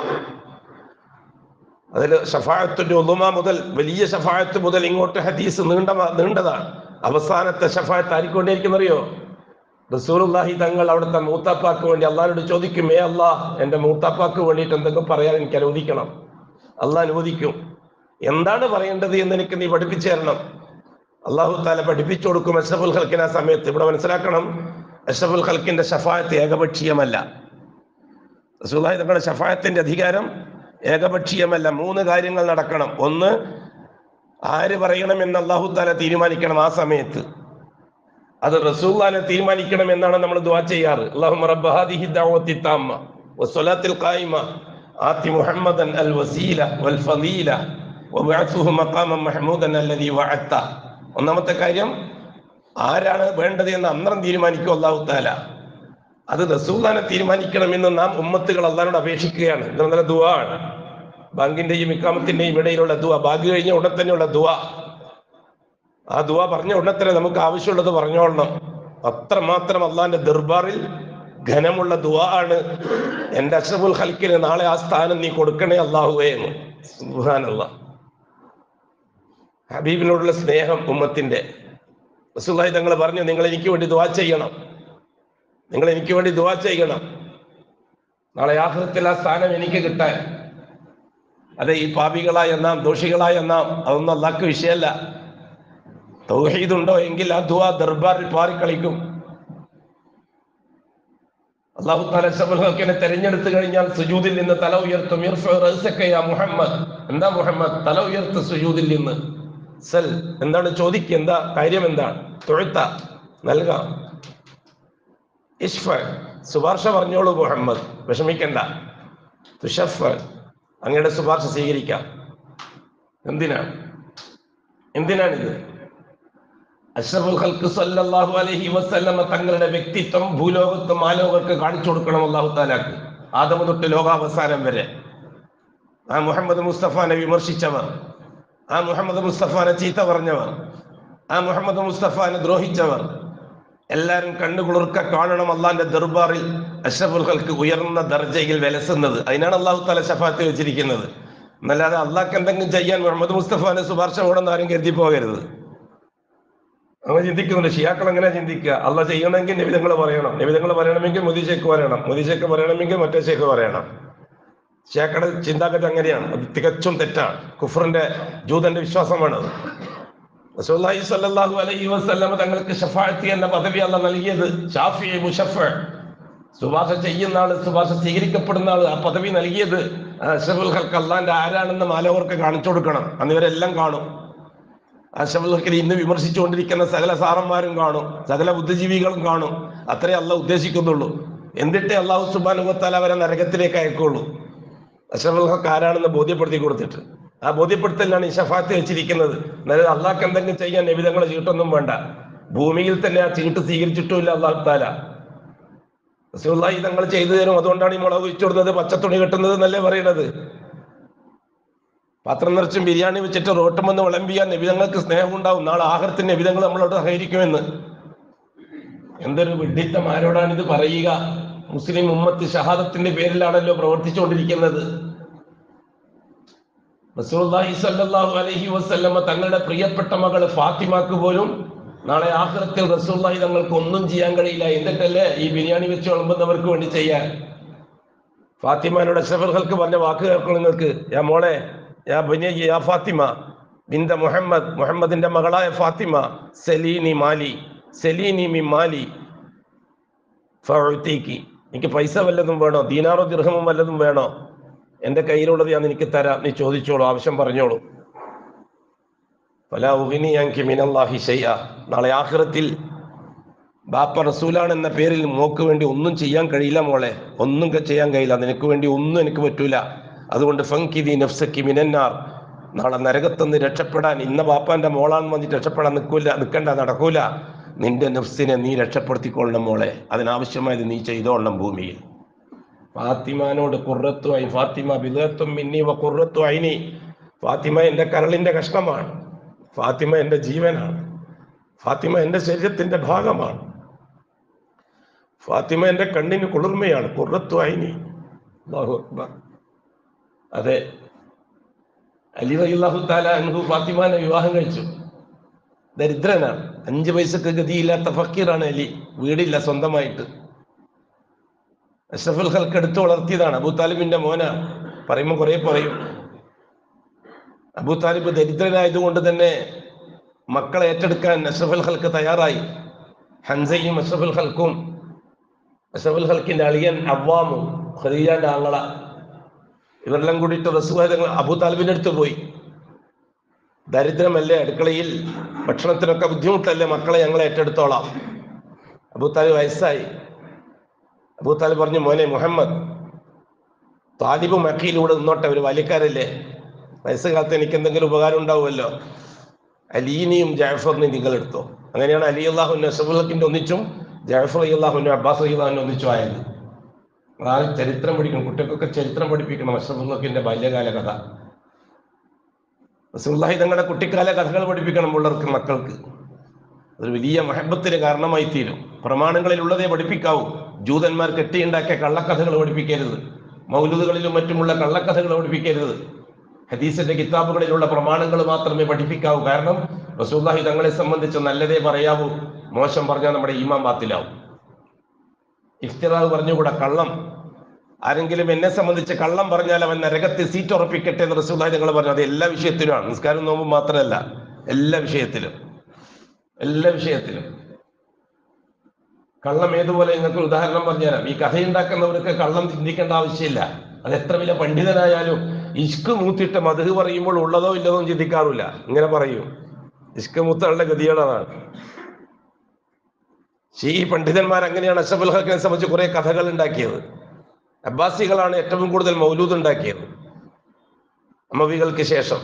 അതിൽ ഷഫായത്തിന്റെ ഒന്നുമ മുതൽ വലിയ ഷഫായത്ത് മുതൽ ഇങ്ങോട്ട് ഹദീസ് നീണ്ട നീണ്ടതാണ് അവസാനത്തെ ഷഫായത്ത് ആരിക്കൊണ്ടിരിക്കുന്നറിയോ റസൂലുള്ളാഹി തങ്ങൾ അവിടുത്തെ മൂത്താപ്പാക്ക് വേണ്ടി അള്ളാഹിനോട് ചോദിക്കും ഏ അള്ളാഹ് എന്റെ മൂത്താപ്പാക്ക് വേണ്ടിയിട്ട് എന്തെങ്കിലും പറയാൻ എനിക്ക് അനുവദിക്കണം അള്ളാഹ് അനുവദിക്കും എന്താണ് പറയേണ്ടത് എന്ന് എനിക്ക് നീ പഠിപ്പിച്ചു തരണം അള്ളാഹു താല പഠിപ്പിച്ചു കൊടുക്കും അഷ്റഫുൽ ഖൽക്കിന് ആ സമയത്ത് ഇവിടെ മനസ്സിലാക്കണം അഷ്റഫുൽ ഖൽക്കിന്റെ ഷഫായത്ത് ഏകപക്ഷീയമല്ല റസൂലുള്ളാഹി തങ്ങളുടെ ഷഫായത്തിന്റെ അധികാരം ഏകപക്ഷീയമല്ല മൂന്ന് കാര്യങ്ങൾ നടക്കണം ഒന്ന് ആര് പറയണമെന്ന് അള്ളാഹു താല തീരുമാനിക്കണം ആ സമയത്ത് അത് റസൂല്ലാനെ തീരുമാനിക്കണം എന്നാണ് നമ്മൾ ദുആ ചെയ്യാറ് അല്ലാഹുമ്മ റബ്ബ ഹാദിഹി ദഅവത്തി താമ്മ വസ്സലാത്തിൽ ഖായിമ ആതി മുഹമ്മദൻ അൽ വസീല വൽ ഫളീല വബഅത്ഹു മഖാമൻ മഹ്മൂദൻ അല്ലദീ വഅത്ത ഒന്നാമത്തെ കാര്യം ആരാണ് വേണ്ടത് എന്ന് അന്നേരം തീരുമാനിക്കും അല്ലാഹു തആല അത് റസൂല്ലാനെ തീരുമാനിക്കണമെന്ന് നാം ഉമ്മത്തുകൾ അള്ളാഹിനോട് അപേക്ഷിക്കുകയാണ് ഇത് നല്ല ദുആ ആണ് ബാങ്കിന്റെയും ഇക്കാമത്തിന്റെയും ഇടയിലുള്ള ദുആ ബാങ്ക് കഴിഞ്ഞ ഉടൻ തന്നെയുള്ള ദുആ ആ ദുവ പറഞ്ഞ ഉടനെ തന്നെ നമുക്ക് ആവശ്യമുള്ളത് പറഞ്ഞോളണം അത്രമാത്രം അള്ളാന്റെ ദർബാറിൽ ഘനമുള്ള ദുവ ആണ് എന്റെ അഷ്റഫുൽ ഖൽക്കിന് നാളെ ആ സ്ഥാനം നീ കൊടുക്കണേ അള്ളാഹുവേ എന്ന് സുബ്ഹാനല്ലാ ഹബീബിനോടുള്ള സ്നേഹം ഉമ്മത്തിന്റെ റസൂലുള്ളാഹി തങ്ങൾ പറഞ്ഞു നിങ്ങൾ എനിക്ക് വേണ്ടി ദുവാ ചെയ്യണം നിങ്ങൾ എനിക്ക് വേണ്ടി ദുവാ ചെയ്യണം നാളെ ആഹൃത്തിൽ ആ സ്ഥാനം എനിക്ക് കിട്ടാൻ അതെ ഈ പാപികളായ നാം ദോഷികളായ നാം അതൊന്നും അള്ളാഹ്ക്ക് വിഷയമല്ല തൗഹീദ് ഉണ്ടോ എങ്കിൽ ആ ദുആ ദർബാറിൽ പാറിക്കളിക്കും അള്ളാഹു താല ശബുൽഹക്കിനെ തെരഞ്ഞെടുത്തു കഴിഞ്ഞാൽ സുജൂദിൽ നിന്ന് തല ഉയർത്തും ഇർഫഉ റഅസക യാ മുഹമ്മദ് എന്താ മുഹമ്മദ് തല ഉയർത്ത് സുജൂദിൽ നിന്ന് സൽ എന്താണ് ചോദിക്കുക എന്താ കാര്യം എന്താണ് തൊഴുത്ത നൽകാം ഇഷ്ഫ ശുപാർശ പറഞ്ഞോളൂ മുഹമ്മദ് വിഷമിക്കണ്ട തുഷഫ് അങ്ങയുടെ ശുപാർശ സ്വീകരിക്കാം എന്തിനാണ് എന്തിനാണിത് അഷ്റഫുൽ ഖൽക്ക് സല്ലല്ലാഹു അലൈഹി വസല്ലമ തങ്ങളുടെ വ്യക്തിത്വം ഭൂലോകത്ത് മാലോകർക്ക് കാണിച്ചു കൊടുക്കണം അല്ലാഹു താലാക്ക് ആദമ തൊട്ട് ലോകാവസാനം വരെ ആ മുഹമ്മദ് മുസ്തഫാനെ വിമർശിച്ചവർ ആ മുഹമ്മദ് മുസ്തഫാനെ ചീത്ത പറഞ്ഞവർ ആ മുഹമ്മദ് മുസ്തഫാനെ ദ്രോഹിച്ചവർ എല്ലാവരും കണ്ണുകുളിർക്ക കാണണം അള്ളാന്റെ ദർബാറിൽ അഷ്റഫുൽ ഖൽക്ക് ഉയർന്ന ദർജയിൽ വിലസുന്നത് അതിനാണ് അള്ളാഹു താല ഷഫാത്ത് വെച്ചിരിക്കുന്നത് എന്നല്ലാതെ അള്ളാഹ്ക്ക് എന്തെങ്കിലും ചെയ്യാൻ മുഹമ്മദ് മുസ്തഫാനെ ശുപാർശ വേണമെന്ന് ആരും കരുതി പോകരുത് അങ്ങനെ ചിന്തിക്കുന്നുണ്ട് ഷിയാക്കൾ എങ്ങനെ ചിന്തിക്കുക അല്ല ചെയ്യണമെങ്കിൽ നിബിധങ്ങൾ പറയണം നിബിധങ്ങൾ പറയണമെങ്കിൽ മുതി ഷേഖ് പറയണം മുതി ഷേഖ് പറയണമെങ്കിൽ മറ്റേ ഷേഖ് പറയണം ഷിയാക്കളുടെ ചിന്താഗതി അങ്ങനെയാണ് അത് തികച്ചും തെറ്റാണ് കുഫറിന്റെ ജൂതന്റെ വിശ്വാസമാണത് റസൂലുള്ളാഹി സ്വല്ലല്ലാഹു അലൈഹി വസല്ലമ തങ്ങൾക്ക് ഷഫാഅത്തി എന്ന പദവി അല്ല നൽകിയത് ഷാഫി മുഷഫ ശുപാർശ ചെയ്യുന്ന ആള് ശുപാർശ സ്വീകരിക്കപ്പെടുന്ന ആള് ആ പദവി നൽകിയത് അഷ്റഫുൽ ഖൽക്ക് അള്ളാന്റെ ആരാണെന്ന് മാലവർക്ക് കാണിച്ചു കൊടുക്കണം അന്ന് ഇവരെല്ലാം കാണും അഷഫുൽ ഇന്ന് വിമർശിച്ചുകൊണ്ടിരിക്കുന്ന സകല സാറന്മാരും കാണും സകല ബുദ്ധിജീവികളും കാണും അത്രേ അല്ല ഉദ്ദേശിക്കുന്നുള്ളൂ എന്നിട്ടേ അള്ളാഹു സുബാനുഭത്താൽ അവരെ നരകത്തിലേക്ക് അയക്കുള്ളൂ അഷഫുൽ ഹക്ക് ആരാണെന്ന് ബോധ്യപ്പെടുത്തി കൊടുത്തിട്ട് ആ ബോധ്യപ്പെടുത്തലാണ് ഈ ഷഫാത്ത് വെച്ചിരിക്കുന്നത് അതായത് അള്ളാഹ്ക്ക് എന്തെങ്കിലും ചെയ്യാൻ നിബിധങ്ങളെ ചീട്ടൊന്നും വേണ്ട ഭൂമിയിൽ തന്നെ ആ ചീട്ട് സ്വീകരിച്ചിട്ടുമില്ല അള്ളാഹു താല റസൂലുള്ളാഹി തങ്ങൾ ചെയ്തു തരും അതുകൊണ്ടാണ് ഈ മുളക് വെച്ചു കൊടുത്തത് പച്ചത്തുണി കെട്ടുന്നത് എന്നല്ലേ പറയണത് പാത്രം നിറച്ചും ബിരിയാണി വെച്ചിട്ട് റോട്ടുമെന്ന് വിളമ്പിയാൽ നബിതങ്ങൾക്ക് സ്നേഹം ഉണ്ടാവും നാളെ ആഹാരത്തിന് നബിതങ്ങൾ നമ്മളോട് സഹകരിക്കുമെന്ന് എന്തൊരു വിഡിത്തം ആരോടാണ് ഇത് പറയുക മുസ്ലിം ഉമ്മത്ത് ഷഹാദത്തിന്റെ പേരിലാണല്ലോ പ്രവർത്തിച്ചുകൊണ്ടിരിക്കുന്നത് റസൂലുള്ളാഹി സ്വല്ലല്ലാഹു അലൈഹി വസല്ലമ തങ്ങളുടെ പ്രിയപ്പെട്ട മകൾ ഫാത്തിമാക്ക് പോലും നാളെ ആഖിറത്തിൽ റസൂലുള്ളാഹി തങ്ങൾക്ക് ഒന്നും ചെയ്യാൻ കഴിയില്ല എന്നിട്ടല്ലേ ഈ ബിരിയാണി വെച്ച് വിളമ്പുന്നവർക്ക് വേണ്ടി ചെയ്യാൻ ഫാത്തിമാനോട് അഷ്റഫുൽഹൾക്ക് പറഞ്ഞ വാക്ക് കേൾക്കണം നിങ്ങൾക്ക് യാ മോളെ യാ ബനിയ യാ ഫാത്തിമ ബിന്ദ മുഹമ്മദ് മുഹമ്മദിന്റെ മകളായ ഫാത്തിമ സലീനി മാലി സലീനി മി മാലി ഫഅതീക്കി എനിക്ക് പൈസ വല്ലതും വേണോ ദീനാറോ ദിർഹമും വല്ലതും വേണോ എൻ്റെ കയ്യിലുള്ളത് ഞാൻ എനിക്ക് തരാം നീ ചോദിച്ചോളൂ ആവശ്യം പറഞ്ഞോളൂ ഫലാ ഉഗ്നി അൻകി മിനല്ലാഹി ശൈഅ നാളെ ആഖിറത്തിൽ ബാപ്പ റസൂലാണ് എന്ന പേരിൽ മോക്ക് വേണ്ടി ഒന്നും ചെയ്യാൻ കഴിയില്ല മോളെ ഒന്നും ക- ചെയ്യാൻ കഴിയില്ല നിനക്ക് വേണ്ടി ഒന്നും എനിക്ക് പറ്റൂല അതുകൊണ്ട് ഫങ്കിദി നഫ്സക്കി മിനന്നാർ നാളെ നരകത്തുനിന്ന് രക്ഷപ്പെടാൻ ഇന്ന ബാപ്പാന്റെ മോളാന്ന് വന്നിട്ട് രക്ഷപ്പെടാൻ നിൽക്കൂല നിൽക്കണ്ട നടക്കൂല നിന്റെ നഫ്സിനെ നീ രക്ഷപ്പെടുത്തിക്കൊള്ളണം മോളെ അതിനാവശ്യമായത് നീ ചെയ്തോളണം ഭൂമിയിൽ ഫാത്തിമാനോട് കുറത്തു ഐ ഫാത്തിമ ബിദത്തും മിന്നി വ കുറത്തു ഐനി ഫാത്തിമ എൻ്റെ കരളിൻ്റെ കഷ്ണമാണ് ഫാത്തിമ എൻ്റെ ജീവനാണ് ഫാത്തിമ എൻ്റെ ശരീരത്തിൻ്റെ ഭാഗമാണ് ഫാത്തിമ എൻ്റെ കണ്ണിന് കുളിർമയാണ് കുറത്തു ഐനി അല്ലാഹു അക്ബർ അതെ അലി റളിയല്ലാഹു താല അൻഹു ഫാത്തിമാനെ വിവാഹം കഴിച്ചു ദരിദ്രനാണ് അഞ്ച് പൈസക്ക് ഗതിയില്ലാത്ത ഫക്കീറാണ് അലി വീടില്ല സ്വന്തമായിട്ട് അഷ്റഫുൽ ഹൽക്ക് എടുത്തു വളർത്തിയതാണ് അബൂ താലിബിന്റെ മോനാണ് പറയുമ്പോൾ കുറെ പറയും അബൂ താലിബ് ദരിദ്രനായതുകൊണ്ട് തന്നെ മക്കളെ ഏറ്റെടുക്കാൻ അഷ്റഫുൽ ഹൽക്ക് തയ്യാറായി ഹൻസയും അഷ്റഫുൽ ഹൽക്കും അഷ്റഫുൽ ഹൽക്കിന്റെ അളിയൻ അവ്വാമും ഖദീജാന്റെ ആങ്ങള ഇവരെല്ലാം കൂടിയിട്ട് റസൂൽ അബൂ താലിബിന്റെ അടുത്ത് പോയി ദരിദ്രമല്ലേ അടുക്കളയിൽ ഭക്ഷണത്തിനൊക്കെ ബുദ്ധിമുട്ടല്ലേ മക്കളെ ഞങ്ങൾ ഏറ്റെടുത്തോളാം അബൂ താലിബ് വയസ്സായി അബൂ താലിബ് പറഞ്ഞു മോനെ മുഹമ്മദ് താലിബ് മക്കയിലൂടെ നിന്നോട്ടെ ഒരു വലിയക്കാരല്ലേ വയസ്സുകാലത്ത് എനിക്ക് എന്തെങ്കിലും ഉപകാരം ഉണ്ടാവുമല്ലോ അലീനെയും ജാഫറിനെയും നിങ്ങൾ എടുത്തോ അങ്ങനെയാണ് അലി അള്ളാഹുവിന് അഷഫുൽക്കിന്റെ ഒന്നിച്ചും ജാഫർ അലി അള്ളാഹുവിനും അബ്ബാസ് അലി അള്ളാഹുവിനും ഒന്നിച്ചും ആയത് ആ ചരിത്രം പഠിക്കണം കുട്ടികൾക്കൊക്കെ ചരിത്രം പഠിപ്പിക്കണം അഷഫുൽക്കിന്റെ ബാല്യകാല കഥ റസൂലുള്ളാഹി തങ്ങളുടെ കുട്ടിക്കാല കഥകൾ പഠിപ്പിക്കണം പിള്ളേർക്ക് മക്കൾക്ക് അതൊരു വലിയ മഹബത്തിന് കാരണമായി തീരും പ്രമാണങ്ങളിൽ ഉള്ളതേ പഠിപ്പിക്കാവൂ ജൂതന്മാർ കെട്ടിയുണ്ടാക്കിയ കള്ളക്കഥകൾ പഠിപ്പിക്കരുത് മൗലൂദുകളിലും മറ്റുമുള്ള കള്ളക്കഥകൾ പഠിപ്പിക്കരുത് ഹദീസിന്റെ കിതാബുകളിലുള്ള പ്രമാണങ്ങൾ മാത്രമേ പഠിപ്പിക്കാവൂ കാരണം റസൂല്ലാഹി തങ്ങളെ സംബന്ധിച്ച് നല്ലതേ പറയാവൂ മോശം പറഞ്ഞാൽ നമ്മുടെ ഈമാൻ ബാത്തിലാവും ഇഫ്തിറാവ് പറഞ്ഞുകൂടാ കള്ളം ആരെങ്കിലും എന്നെ സംബന്ധിച്ച് കള്ളം പറഞ്ഞാൽ അവൻ നരകത്തിൽ സീറ്റ് ഉറപ്പിക്കട്ടെ എന്ന് റസൂല്ലാഹി തങ്ങൾ പറഞ്ഞു അത് എല്ലാ വിഷയത്തിലുമാണ് നിസ്കാരം നോമ്പും മാത്രമല്ല എല്ലാ വിഷയത്തിലും എല്ലാ വിഷയത്തിലും കള്ളം ഏതുപോലെ നിങ്ങൾക്ക് ഒരു ഉദാഹരണം പറഞ്ഞുതരാം ഈ കഥയുണ്ടാക്കുന്നവർക്ക് കള്ളം ചിന്തിക്കേണ്ട ആവശ്യമില്ല അത് എത്ര വലിയ പണ്ഡിതനായാലും ഇഷ്ക് മൂത്തിട്ട് മധു പറയുമ്പോൾ ഉള്ളതോ ഇല്ലതോ എന്ന് ചിന്തിക്കാറില്ല ഇങ്ങനെ പറയും ഇഷ്ക് മൂത്തകളുടെ ഗതികളാണ് ഈ പണ്ഡിതന്മാർ അങ്ങനെയാണ് അഷഫുൽ ഹക്കിനെ സംബന്ധിച്ച് കുറെ കഥകൾ ഉണ്ടാക്കിയത് അബ്ബാസികളാണ് ഏറ്റവും കൂടുതൽ മൗലൂദ് ഉണ്ടാക്കിയത് അമവികൾക്ക് ശേഷം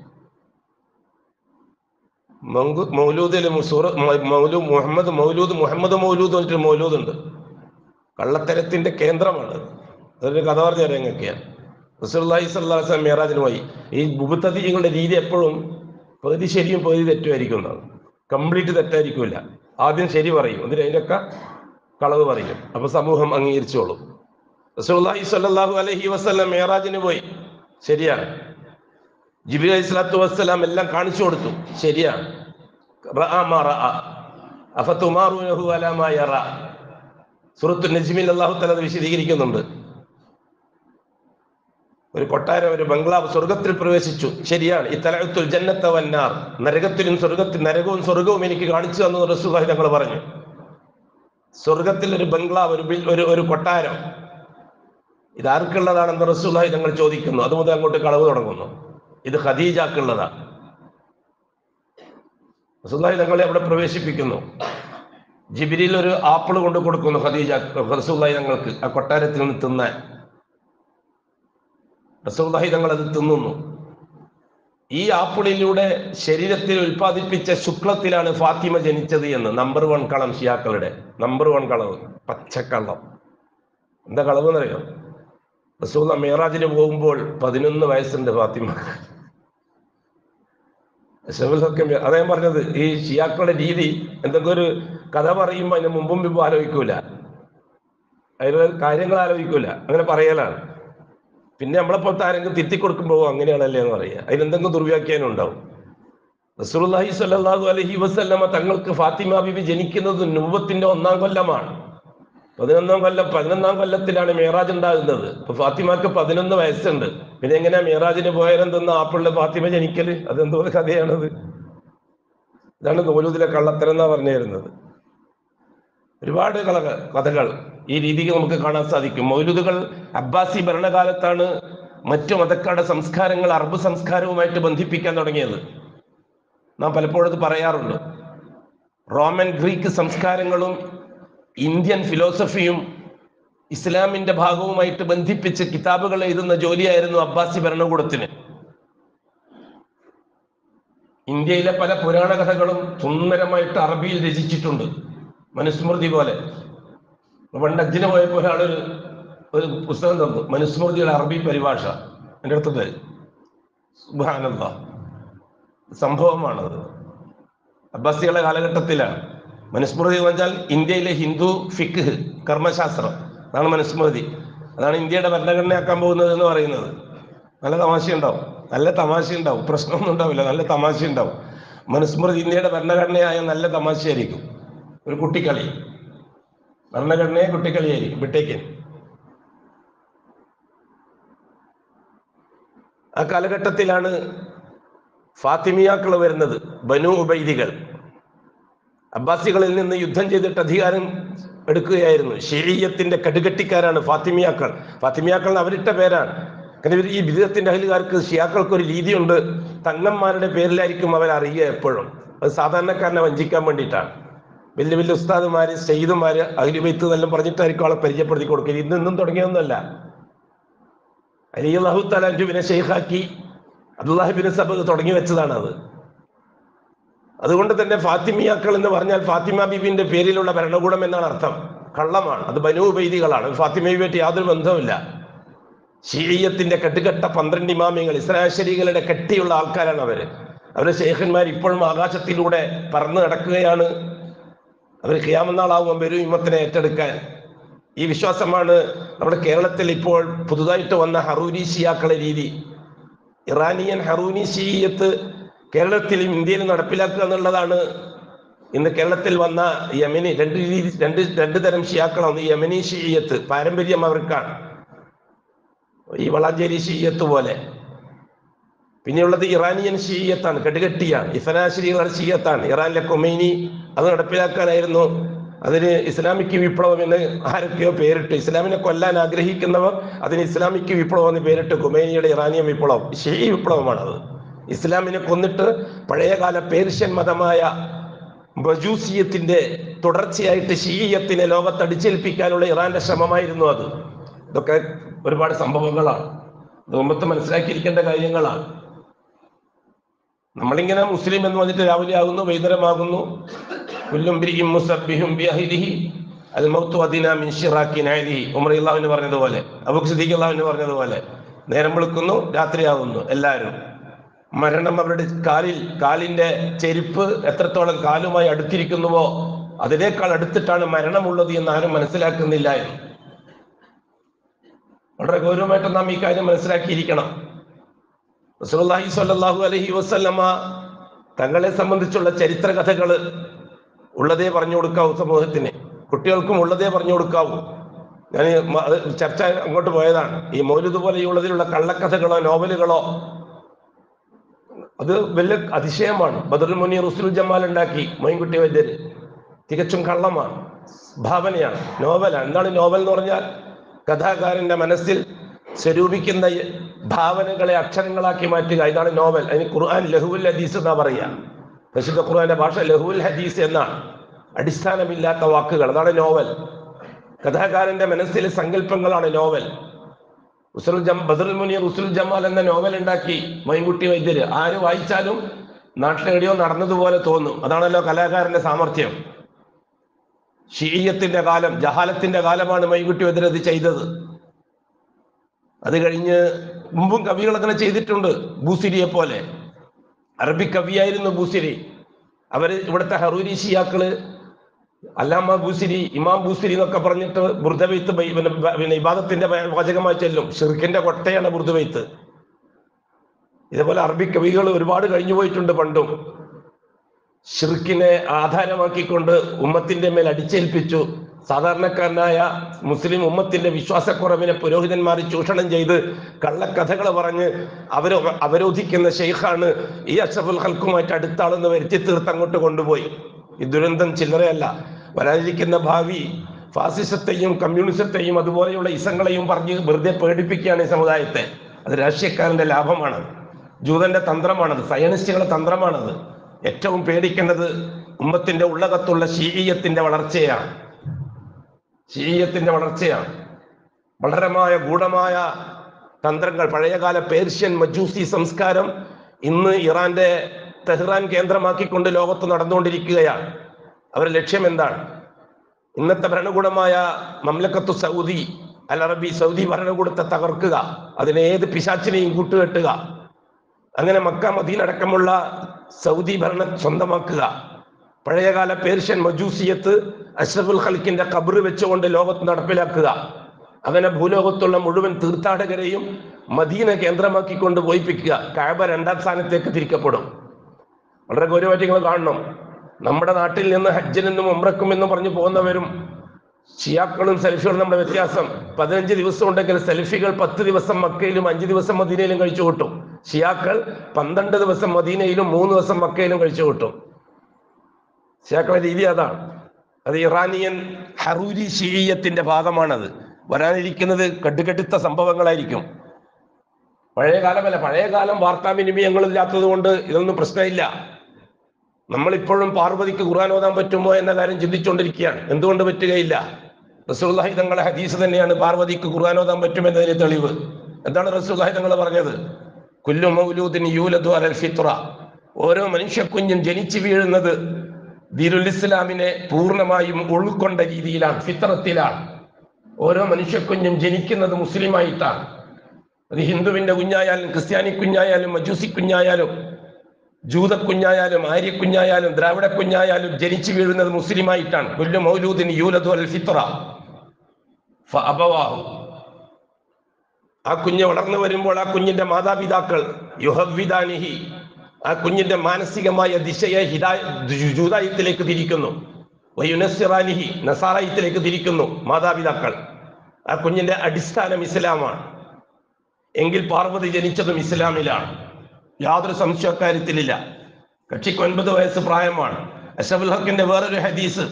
മൗലൂ- മൗലൂദിലും സൂറ- മ- മൗലൂ മുഹമ്മദ് മൗലൂദ് മുഹമ്മദ് മൗലൂദ് എന്നിട്ട് മൗലൂദ് ഉണ്ട് കള്ളത്തരത്തിന്റെ കേന്ദ്രമാണ് അതൊരു കഥ പറഞ്ഞു തരാം ഞങ്ങൾക്കാണ് റസൂലുള്ളാഹി സ്വല്ലല്ലാഹു അലൈഹി വസല്ലം മിറാജിന് പോയി ഈ മുബത്തതികളുടെ രീതി എപ്പോഴും പകുതി ശരിയും പകുതി തെറ്റുമായിരിക്കും എന്നാണ് കംപ്ലീറ്റ് തെറ്റായിരിക്കില്ല ആദ്യം ശരി പറയും എന്നിട്ട് അതിൻ്റെയൊക്കെ കളവ് പറയും അപ്പൊ സമൂഹം അംഗീകരിച്ചോളും റസൂലുള്ളാഹി സ്വല്ലല്ലാഹു അലൈഹി വസല്ലം മിറാജിന് പോയി ശരിയാണ് ജിബിലി അലൈഹി സ്വലാത്തു വസ്സലാം എല്ലാം കാണിച്ചു കൊടുത്തു ശരിയാണ് റഅ മാ റഅ. അഫതുമാറൂനഹു അലാ മാ യറ. സൂറത്തു നജ്മിൽ അല്ലാഹു തആല അത് വിശദീകരിക്കുന്നുണ്ട് ഒരു കൊട്ടാരം ഒരു ബംഗ്ലാവ് സ്വർഗത്തിൽ പ്രവേശിച്ചു ശരിയാണ് ഈ തലത്തുൽ ജന്നത്ത വന്നാർ നരകത്തിലും സ്വർഗത്തിൽ നരകവും സ്വർഗവും എനിക്ക് കാണിച്ചു തന്നു റസൂലുള്ളാഹി തങ്ങൾ പറഞ്ഞു സ്വർഗത്തിൽ ഒരു ബംഗ്ലാവ് ഒരു ബിൽ- ഒരു ഒരു കൊട്ടാരം ഇത് ആർക്കുള്ളതാണെന്ന് റസൂലുള്ളാഹി തങ്ങൾ ചോദിക്കുന്നു അത് മുതൽ അങ്ങോട്ട് കളവ് തുടങ്ങുന്നു ഇത് ഖദീജക്കുള്ളതാണ് റസൂലുള്ളാഹി തങ്ങളെ അവിടെ പ്രവേശിപ്പിക്കുന്നു ജിബിരിയിൽ ഒരു ആപ്പിൾ കൊണ്ട് കൊടുക്കുന്നു ഖദീജ റസൂലുള്ളാഹി തങ്ങൾക്ക് ആ കൊട്ടാരത്തിൽ നിന്ന് തിന്നാൻ റസൂലുള്ളാഹി തങ്ങൾ അത് തിന്നുന്നു ഈ ആപ്പിളിലൂടെ ശരീരത്തിൽ ഉൽപ്പാദിപ്പിച്ച ശുക്ലത്തിലാണ് ഫാത്തിമ ജനിച്ചത് എന്ന് നമ്പർ വൺ കളം ഷിയാക്കളുടെ നമ്പർ വൺ കളവ് പച്ചക്കള്ളം എന്താ കളവ് എന്നറിയോ റസൂല മേറാജിന് പോകുമ്പോൾ പതിനൊന്ന് വയസ്സുണ്ട് ഫാത്തിമ അഷ്റഫുൽ അദ്ദേഹം പറഞ്ഞത് ഈ ഷിയാക്കളുടെ രീതി എന്തൊക്കെ ഒരു കഥ പറയുമ്പോൾ അതിന് മുമ്പും മുമ്പും ആലോചിക്കൂല അതിന് കാര്യങ്ങൾ ആലോചിക്കൂല അങ്ങനെ പറയലാണ് പിന്നെ നമ്മളെപ്പോലത്തെ ആരെങ്കിലും തിരുത്തി കൊടുക്കുമ്പോൾ അങ്ങനെയാണല്ലേ എന്ന് പറയുക അതിനെന്തെങ്കിലും ദുർവ്യാഖ്യാനം ഉണ്ടാവും റസൂലുള്ളാഹി സ്വല്ലല്ലാഹു അലൈഹി വസല്ലമ തങ്ങൾക്ക് ഫാത്തിമ ബിബി ജനിക്കുന്നത് നുവത്തിന്റെ ഒന്നാം കൊല്ലമാണ് പതിനൊന്നാം കൊല്ലം പതിനൊന്നാം കൊല്ലത്തിലാണ് മേറാജ് ഉണ്ടാകുന്നത് ഇപ്പൊ ഫാത്തിമക്ക് പതിനൊന്ന് വയസ്സുണ്ട് പിന്നെ എങ്ങനെയാ മേറാജിന് പോയാലെന്തെന്ന് ആപ്പിളിലെ ഫാത്തിമ ജനിക്കല് അതെന്തോ ഒരു കഥയാണത് ഇതാണ് നൂലൂദിലെ കള്ളത്തരം എന്നാ പറഞ്ഞു തരുന്നത് ഒരുപാട് കള കഥകൾ ഈ രീതിക്ക് നമുക്ക് കാണാൻ സാധിക്കും മൗലൂദുകൾ അബ്ബാസി ഭരണകാലത്താണ് മറ്റു മതക്കാരുടെ സംസ്കാരങ്ങൾ അറബ് സംസ്കാരവുമായിട്ട് ബന്ധിപ്പിക്കാൻ തുടങ്ങിയത് നാം പലപ്പോഴും അത് പറയാറുണ്ട് റോമൻ ഗ്രീക്ക് സംസ്കാരങ്ങളും ഇന്ത്യൻ ഫിലോസഫിയും ഇസ്ലാമിന്റെ ഭാഗവുമായിട്ട് ബന്ധിപ്പിച്ച് കിതാബുകൾ എഴുതുന്ന ജോലിയായിരുന്നു അബ്ബാസി ഭരണകൂടത്തിന് ഇന്ത്യയിലെ പല പുരാണ കഥകളും സുന്ദരമായിട്ട് അറബിയിൽ രചിച്ചിട്ടുണ്ട് മനുസ്മൃതി പോലെ പണ്ട് അജ്ജിന് പോയപ്പോൾ ഒരാളൊരു ഒരു പുസ്തകം തന്നു മനുസ്മൃതിയുടെ അറബി പരിഭാഷ എൻ്റെ അടുത്തത് സുബാനന്ദ സംഭവമാണത് അബ്ബാസികളുടെ കാലഘട്ടത്തിലാണ് മനുസ്മൃതി എന്ന് വെച്ചാൽ ഇന്ത്യയിലെ ഹിന്ദു ഫിഖ് കർമ്മശാസ്ത്രം അതാണ് മനുസ്മൃതി അതാണ് ഇന്ത്യയുടെ ഭരണഘടനയാക്കാൻ പോകുന്നത് എന്ന് പറയുന്നത് നല്ല തമാശയുണ്ടാവും നല്ല തമാശയുണ്ടാവും പ്രശ്നമൊന്നും ഉണ്ടാവില്ല നല്ല തമാശ ഉണ്ടാവും മനുസ്മൃതി ഇന്ത്യയുടെ ഭരണഘടനയായ നല്ല തമാശയായിരിക്കും ഒരു കുട്ടിക്കളി ഭരണഘടനയെ കുട്ടിക്കളിയായിരിക്കും വിട്ടേക്കൻ ആ കാലഘട്ടത്തിലാണ് ഫാത്തിമിയാക്കൾ വരുന്നത് ബനു ഉബൈദികൾ അബ്ബാസികളിൽ നിന്ന് യുദ്ധം ചെയ്തിട്ട് അധികാരം എടുക്കുകയായിരുന്നു ഷെരീയത്തിന്റെ കടുകട്ടിക്കാരാണ് ഫാത്തിമിയാക്കൾ ഫാത്തിമിയാക്കൾ അവരിട്ട പേരാണ് കാരണം ഇവർ ഈ ബിരുദത്തിന്റെ അഹലുകാർക്ക് ഷിയാക്കൾക്ക് ഒരു രീതിയുണ്ട് തങ്ങന്മാരുടെ പേരിലായിരിക്കും അവർ അറിയുക എപ്പോഴും അത് സാധാരണക്കാരനെ വഞ്ചിക്കാൻ വേണ്ടിയിട്ടാണ് വലിയ വലിയ ഉസ്താദുമാര് സെയ്ദുമാര് അഖിലുബൈത്ത് എന്നെല്ലാം പറഞ്ഞിട്ടായിരിക്കും ആളെ പരിചയപ്പെടുത്തി കൊടുക്കുക ഇന്ന് ഇന്നും തുടങ്ങിയൊന്നുമല്ല അലി അള്ളാഹു തലാൻജുവിനെ ഷെയ്ഖാക്കി അബ്ദുല്ലാഹിബിന് സബ് തുടങ്ങി വെച്ചതാണ് അത് അതുകൊണ്ട് തന്നെ ഫാത്തിമിയാക്കൾ എന്ന് പറഞ്ഞാൽ ഫാത്തിമ ബീബിന്റെ പേരിലുള്ള ഭരണകൂടം എന്നാണ് അർത്ഥം കള്ളമാണ് അത് ബനു ഉപൈദികളാണ് ഫാത്തിമ ബീബിയായിട്ട് യാതൊരു ബന്ധവുമില്ല ഷീയത്തിന്റെ കെട്ടുകെട്ട പന്ത്രണ്ട് ഇമാമിയങ്ങൾ ഇസ്രാശരികളുടെ കെട്ടിയുള്ള ആൾക്കാരാണ് അവര് അവരുടെ ശേഖന്മാർ ഇപ്പോഴും ആകാശത്തിലൂടെ പറന്നു കിടക്കുകയാണ് അവർ ഖിയാമനാളാവുമ്പോൾ വരും ഇമ്മത്തിനെ ഏറ്റെടുക്കാൻ ഈ വിശ്വാസമാണ് നമ്മുടെ കേരളത്തിൽ ഇപ്പോൾ പുതുതായിട്ട് വന്ന ഹറൂരി ഷിയാക്കളെ രീതി ഇറാനിയൻ ഹറൂനി ഷീയത്ത് കേരളത്തിലും ഇന്ത്യയിലും നടപ്പിലാക്കുക എന്നുള്ളതാണ് ഇന്ന് കേരളത്തിൽ വന്ന യമനി രണ്ട് രീതി രണ്ട് രണ്ട് തരം ഷിയാക്കളാണ് ഈ യമനി ഷീയത്ത് പാരമ്പര്യം അവർക്കാണ് ഈ വളാഞ്ചേരി ഷീയത്ത് പോലെ പിന്നെയുള്ളത് ഇറാനിയൻ ഷീയത്താണ് കെട്ടുകെട്ടിയാണ് ഇഫനാശ്രീകളുടെ ഷീയത്താണ് ഇറാനിലെ കൊമൈനി അത് നടപ്പിലാക്കാനായിരുന്നു അതിന് ഇസ്ലാമിക് വിപ്ലവം എന്ന് ആരൊക്കെയോ പേരിട്ട് ഇസ്ലാമിനെ കൊല്ലാൻ ആഗ്രഹിക്കുന്നവർ അതിന് ഇസ്ലാമിക് വിപ്ലവം എന്ന് പേരിട്ട് കൊമേനിയുടെ ഇറാനിയൻ വിപ്ലവം ഷീ വിപ്ലവമാണത് ഇസ്ലാമിനെ കൊന്നിട്ട് പഴയകാല പേർഷ്യൻ മതമായ ബജൂസിയത്തിന്റെ തുടർച്ചയായിട്ട് ഷീയത്തിനെ ലോകത്ത് അടിച്ചേൽപ്പിക്കാനുള്ള ഇറാന്റെ ശ്രമമായിരുന്നു അത് ഇതൊക്കെ ഒരുപാട് സംഭവങ്ങളാണ് ഇത് മുമ്പത്ത് മനസ്സിലാക്കിയിരിക്കേണ്ട കാര്യങ്ങളാണ് നമ്മളിങ്ങനെ മുസ്ലിം എന്ന് പറഞ്ഞിട്ട് രാവിലെ ആകുന്നു വൈകുന്നേരമാകുന്നു കുല്ലും ബിരിയും മുസബ്ബിഹും ബിഅഹ്ലിഹി അൽ മൗത്തു അദിന മിൻ ശിറാക്കി നഅലിഹി ഉമർ അള്ളാഹുവിന് പറഞ്ഞതുപോലെ അബൂബക്കർ സിദ്ദീഖ് അള്ളാഹുവിന് പറഞ്ഞതുപോലെ നേരം വെളുക്കുന്നു രാത്രിയാകുന്നു എല്ലാവരും മരണം അവരുടെ കാലിൽ കാലിന്റെ ചെരുപ്പ് എത്രത്തോളം കാലുമായി അടുത്തിരിക്കുന്നുവോ അതിനേക്കാൾ അടുത്തിട്ടാണ് മരണമുള്ളത് എന്ന് ആരും മനസ്സിലാക്കുന്നില്ല എന്ന് വളരെ ഗൗരവമായിട്ട് നാം ഈ കാര്യം മനസ്സിലാക്കിയിരിക്കണം റസൂലുള്ളാഹി സ്വല്ലല്ലാഹു അലൈഹി വസല്ലമ തങ്ങളെ സംബന്ധിച്ചുള്ള ചരിത്ര കഥകൾ ഉള്ളതേ പറഞ്ഞു കൊടുക്കാവൂ സമൂഹത്തിന് കുട്ടികൾക്കും ഉള്ളതേ പറഞ്ഞു കൊടുക്കാവൂ ഞാൻ ഈ മ- അത് ചർച്ച അങ്ങോട്ട് പോയതാണ് ഈ മൗലിദ് പോലെയുള്ളതിലുള്ള കള്ളക്കഥകളോ നോവലുകളോ അത് വലിയ അതിശയമാണ് ബദറുൽ മുനി റുസുൽ ജമാൽ ഉണ്ടാക്കി മൊയിൻകുട്ടി വൈദ്യര് തികച്ചും കള്ളമാണ് ഭാവനയാണ് നോവലാണ് എന്താണ് നോവൽ എന്ന് പറഞ്ഞാൽ കഥാകാരന്റെ മനസ്സിൽ സ്വരൂപിക്കുന്ന ഈ ഭാവനകളെ അക്ഷരങ്ങളാക്കി മാറ്റുക ഇതാണ് നോവൽ അതിന് ഖുർആൻ ലഹുൽ ഹദീസ് എന്നാ പറയുക പരിശുദ്ധ ഖുർആന്റെ ഭാഷ ലഹുൽ ഹദീസ് എന്നാണ് അടിസ്ഥാനമില്ലാത്ത വാക്കുകൾ അതാണ് നോവൽ കഥാകാരന്റെ മനസ്സിലെ സങ്കല്പങ്ങളാണ് നോവൽ ഉസുൽ ജം ബദറുൽ മുനീർ ഉസുൽ ജമാൽ എന്ന നോവൽ ഉണ്ടാക്കി മൈൻകുട്ടി വൈദ്യര് ആര് വായിച്ചാലും നാട്ടിലെവിടെയോ നടന്നതുപോലെ തോന്നും അതാണല്ലോ കലാകാരന്റെ സാമർഥ്യം ഷീയത്തിന്റെ കാലം ജഹാലത്തിന്റെ കാലമാണ് മൈൻകുട്ടി വൈദ്യർ അത് ചെയ്തത് അത് കഴിഞ്ഞ് മുമ്പും കവികൾ അങ്ങനെ ചെയ്തിട്ടുണ്ട് ബൂസിരിയെ പോലെ അറബി കവിയായിരുന്നു ബൂസിരി അവര് ഇവിടുത്തെ ഹറൂരി ഷിയാക്കള് അല്ലാമ ബൂസിരി ഇമാം ബൂസിരി എന്നൊക്കെ പറഞ്ഞിട്ട് ബുർദവെയ്ത്ത് ബൈ- പിന്നെ ബ- പിന്നെ ഇബാദത്തിന്റെ വ- വാചകമായി ചെല്ലും ഷിർക്കിന്റെ കൊട്ടയാണ് ബുർദവെയ്ത്ത് ഇതേപോലെ അറബി കവികൾ ഒരുപാട് കഴിഞ്ഞു പോയിട്ടുണ്ട് പണ്ടും ഷിർക്കിനെ ആധാരമാക്കിക്കൊണ്ട് ഉമ്മത്തിന്റെ മേൽ അടിച്ചേൽപ്പിച്ചു സാധാരണക്കാരനായ മുസ്ലിം ഉമ്മത്തിന്റെ വിശ്വാസക്കുറവിനെ പുരോഹിതന്മാർ ചൂഷണം ചെയ്ത് കള്ളക്കഥകൾ പറഞ്ഞ് അവരോ അവരോധിക്കുന്ന ഷെയ്ഖാണ് ഈ അഷഫുൽ ഹൽക്കുമായിട്ട് അടുത്ത ആളെന്ന് വരുത്തി തീർത്ത് അങ്ങോട്ട് കൊണ്ടുപോയി ഈ ദുരന്തം ചില്ലറയല്ല വരാനിരിക്കുന്ന ഭാവി ഫാസിസത്തെയും കമ്മ്യൂണിസത്തെയും അതുപോലെയുള്ള ഇസങ്ങളെയും പറഞ്ഞ് വെറുതെ പേടിപ്പിക്കുകയാണ് ഈ സമുദായത്തെ അത് രാഷ്ട്രീയക്കാരന്റെ ലാഭമാണ് ജൂതന്റെ തന്ത്രമാണത് സയനിസ്റ്റുകളുടെ തന്ത്രമാണത് ഏറ്റവും പേടിക്കേണ്ടത് ഉമ്മത്തിന്റെ ഉള്ളകത്തുള്ള ശീയത്തിന്റെ വളർച്ചയാണ് ശീയത്തിന്റെ വളർച്ചയാണ് വളരമായ ഗൂഢമായ തന്ത്രങ്ങൾ പഴയകാല പേർഷ്യൻ മജൂസി സംസ്കാരം ഇന്ന് ഇറാന്റെ തെഹ്റാൻ കേന്ദ്രമാക്കിക്കൊണ്ട് ലോകത്ത് നടന്നുകൊണ്ടിരിക്കുകയാണ് അവരുടെ ലക്ഷ്യം എന്താണ് ഇന്നത്തെ ഭരണകൂടമായ മംലക്കത്തു സൗദി അൽ അറബി സൗദി ഭരണകൂടത്തെ തകർക്കുക അതിനെ ഏത് പിശാച്ചിനെയും കൂട്ടുകെട്ടുക അങ്ങനെ മക്ക മദീൻ അടക്കമുള്ള സൗദി ഭരണം സ്വന്തമാക്കുക പഴയകാല പേർഷ്യൻ മജൂസിയത്ത് അഷ്റഫുൽ ഖൽക്കിന്റെ കബറ് വെച്ചുകൊണ്ട് ലോകത്ത് നടപ്പിലാക്കുക അങ്ങനെ ഭൂലോകത്തുള്ള മുഴുവൻ തീർത്ഥാടകരെയും മദീന കേന്ദ്രമാക്കിക്കൊണ്ട് പോയിപ്പിക്കുക കാബ രണ്ടാം സ്ഥാനത്തേക്ക് തിരിക്കപ്പെടും വളരെ ഗൗരവമായിട്ട് നിങ്ങൾ കാണണം നമ്മുടെ നാട്ടിൽ നിന്ന് ഹജ്ജിനെന്നും ഉമ്രക്കും എന്നും പറഞ്ഞു പോകുന്നവരും ഷിയാക്കളും സെൽഫികളും നമ്മുടെ വ്യത്യാസം പതിനഞ്ച് ദിവസം ഉണ്ടെങ്കിൽ സെൽഫികൾ പത്ത് ദിവസം മക്കയിലും അഞ്ച് ദിവസം മദീനയിലും കഴിച്ചു കൂട്ടും ഷിയാക്കൾ പന്ത്രണ്ട് ദിവസം മദീനയിലും മൂന്ന് ദിവസം മക്കയിലും കഴിച്ചു കൂട്ടും ഷിയാക്കളെ രീതി അതാണ് അത് ഇറാനിയൻ ഹറൂരി ഷീയത്തിന്റെ ഭാഗമാണത് വരാനിരിക്കുന്നത് കെട്ടുകെട്ടിത്ത സംഭവങ്ങളായിരിക്കും പഴയ കാലമല്ല പഴയ കാലം വാർത്താവിനിമയങ്ങളില്ലാത്തത് കൊണ്ട് ഇതൊന്നും പ്രശ്നമില്ല നമ്മളിപ്പോഴും പാർവതിക്ക് ഖുർആൻ ഓതാൻ പറ്റുമോ എന്ന കാര്യം ചിന്തിച്ചുകൊണ്ടിരിക്കുകയാണ് എന്തുകൊണ്ട് പറ്റുകയില്ല റസൂൽഹി തങ്ങളെ ഹദീസ് തന്നെയാണ് പാർവതിക്ക് ഖുർആൻ ഓതാൻ പറ്റുമെന്നതിന് തെളിവ് എന്താണ് റസൂൽഹി തങ്ങൾ പറഞ്ഞത് കുല്ലു മൗലൂദിൻ യൂലദു അലൽ ഫിത്ര ഓരോ മനുഷ്യക്കുഞ്ഞും ജനിച്ചു വീഴുന്നത് ദീനുൽ ഇസ്ലാമിനെ പൂർണ്ണമായും ഉൾക്കൊണ്ട രീതിയിലാണ് ഫിത്രത്തിലാണ് ഓരോ മനുഷ്യക്കുഞ്ഞും ജനിക്കുന്നത് മുസ്ലിമായിട്ടാണ് അത് ഹിന്ദുവിന്റെ കുഞ്ഞായാലും ക്രിസ്ത്യാനി കുഞ്ഞായാലും മജൂസി കുഞ്ഞായാലും ജൂത കുഞ്ഞായാലും ആര്യ കുഞ്ഞായാലും ദ്രാവിഡ കുഞ്ഞായാലും ജനിച്ചു വീഴുന്നത് മുസ്ലിമായിട്ടാണ് കുല്ലു മൗലൂദിന് യൂലദു അൽ ഫിത്ര ഫഅബവാഹു ആ കുഞ്ഞ് വളർന്നു വരുമ്പോൾ ആ കുഞ്ഞിന്റെ മാതാപിതാക്കൾ യുഹവിദാനിഹി ആ കുഞ്ഞിന്റെ മാനസികമായ ദിശയെ ഹിദായ ജൂതായത്തിലേക്ക് തിരിക്കുന്നു വയുനസിറാനിഹി നസാറായത്തിലേക്ക് തിരിക്കുന്നു മാതാപിതാക്കൾ ആ കുഞ്ഞിന്റെ അടിസ്ഥാനം ഇസ്ലാമാണ് എങ്കിൽ പാർവതി ജനിച്ചതും ഇസ്ലാമിലാണ് യാതൊരു സംശയക്കാര്യത്തിലില്ല കക്ഷിക്ക് ഒൻപത് വയസ്സ് പ്രായമാണ് അഷഫുൽ ഹക്കിന്റെ വേറൊരു ഹദീസ്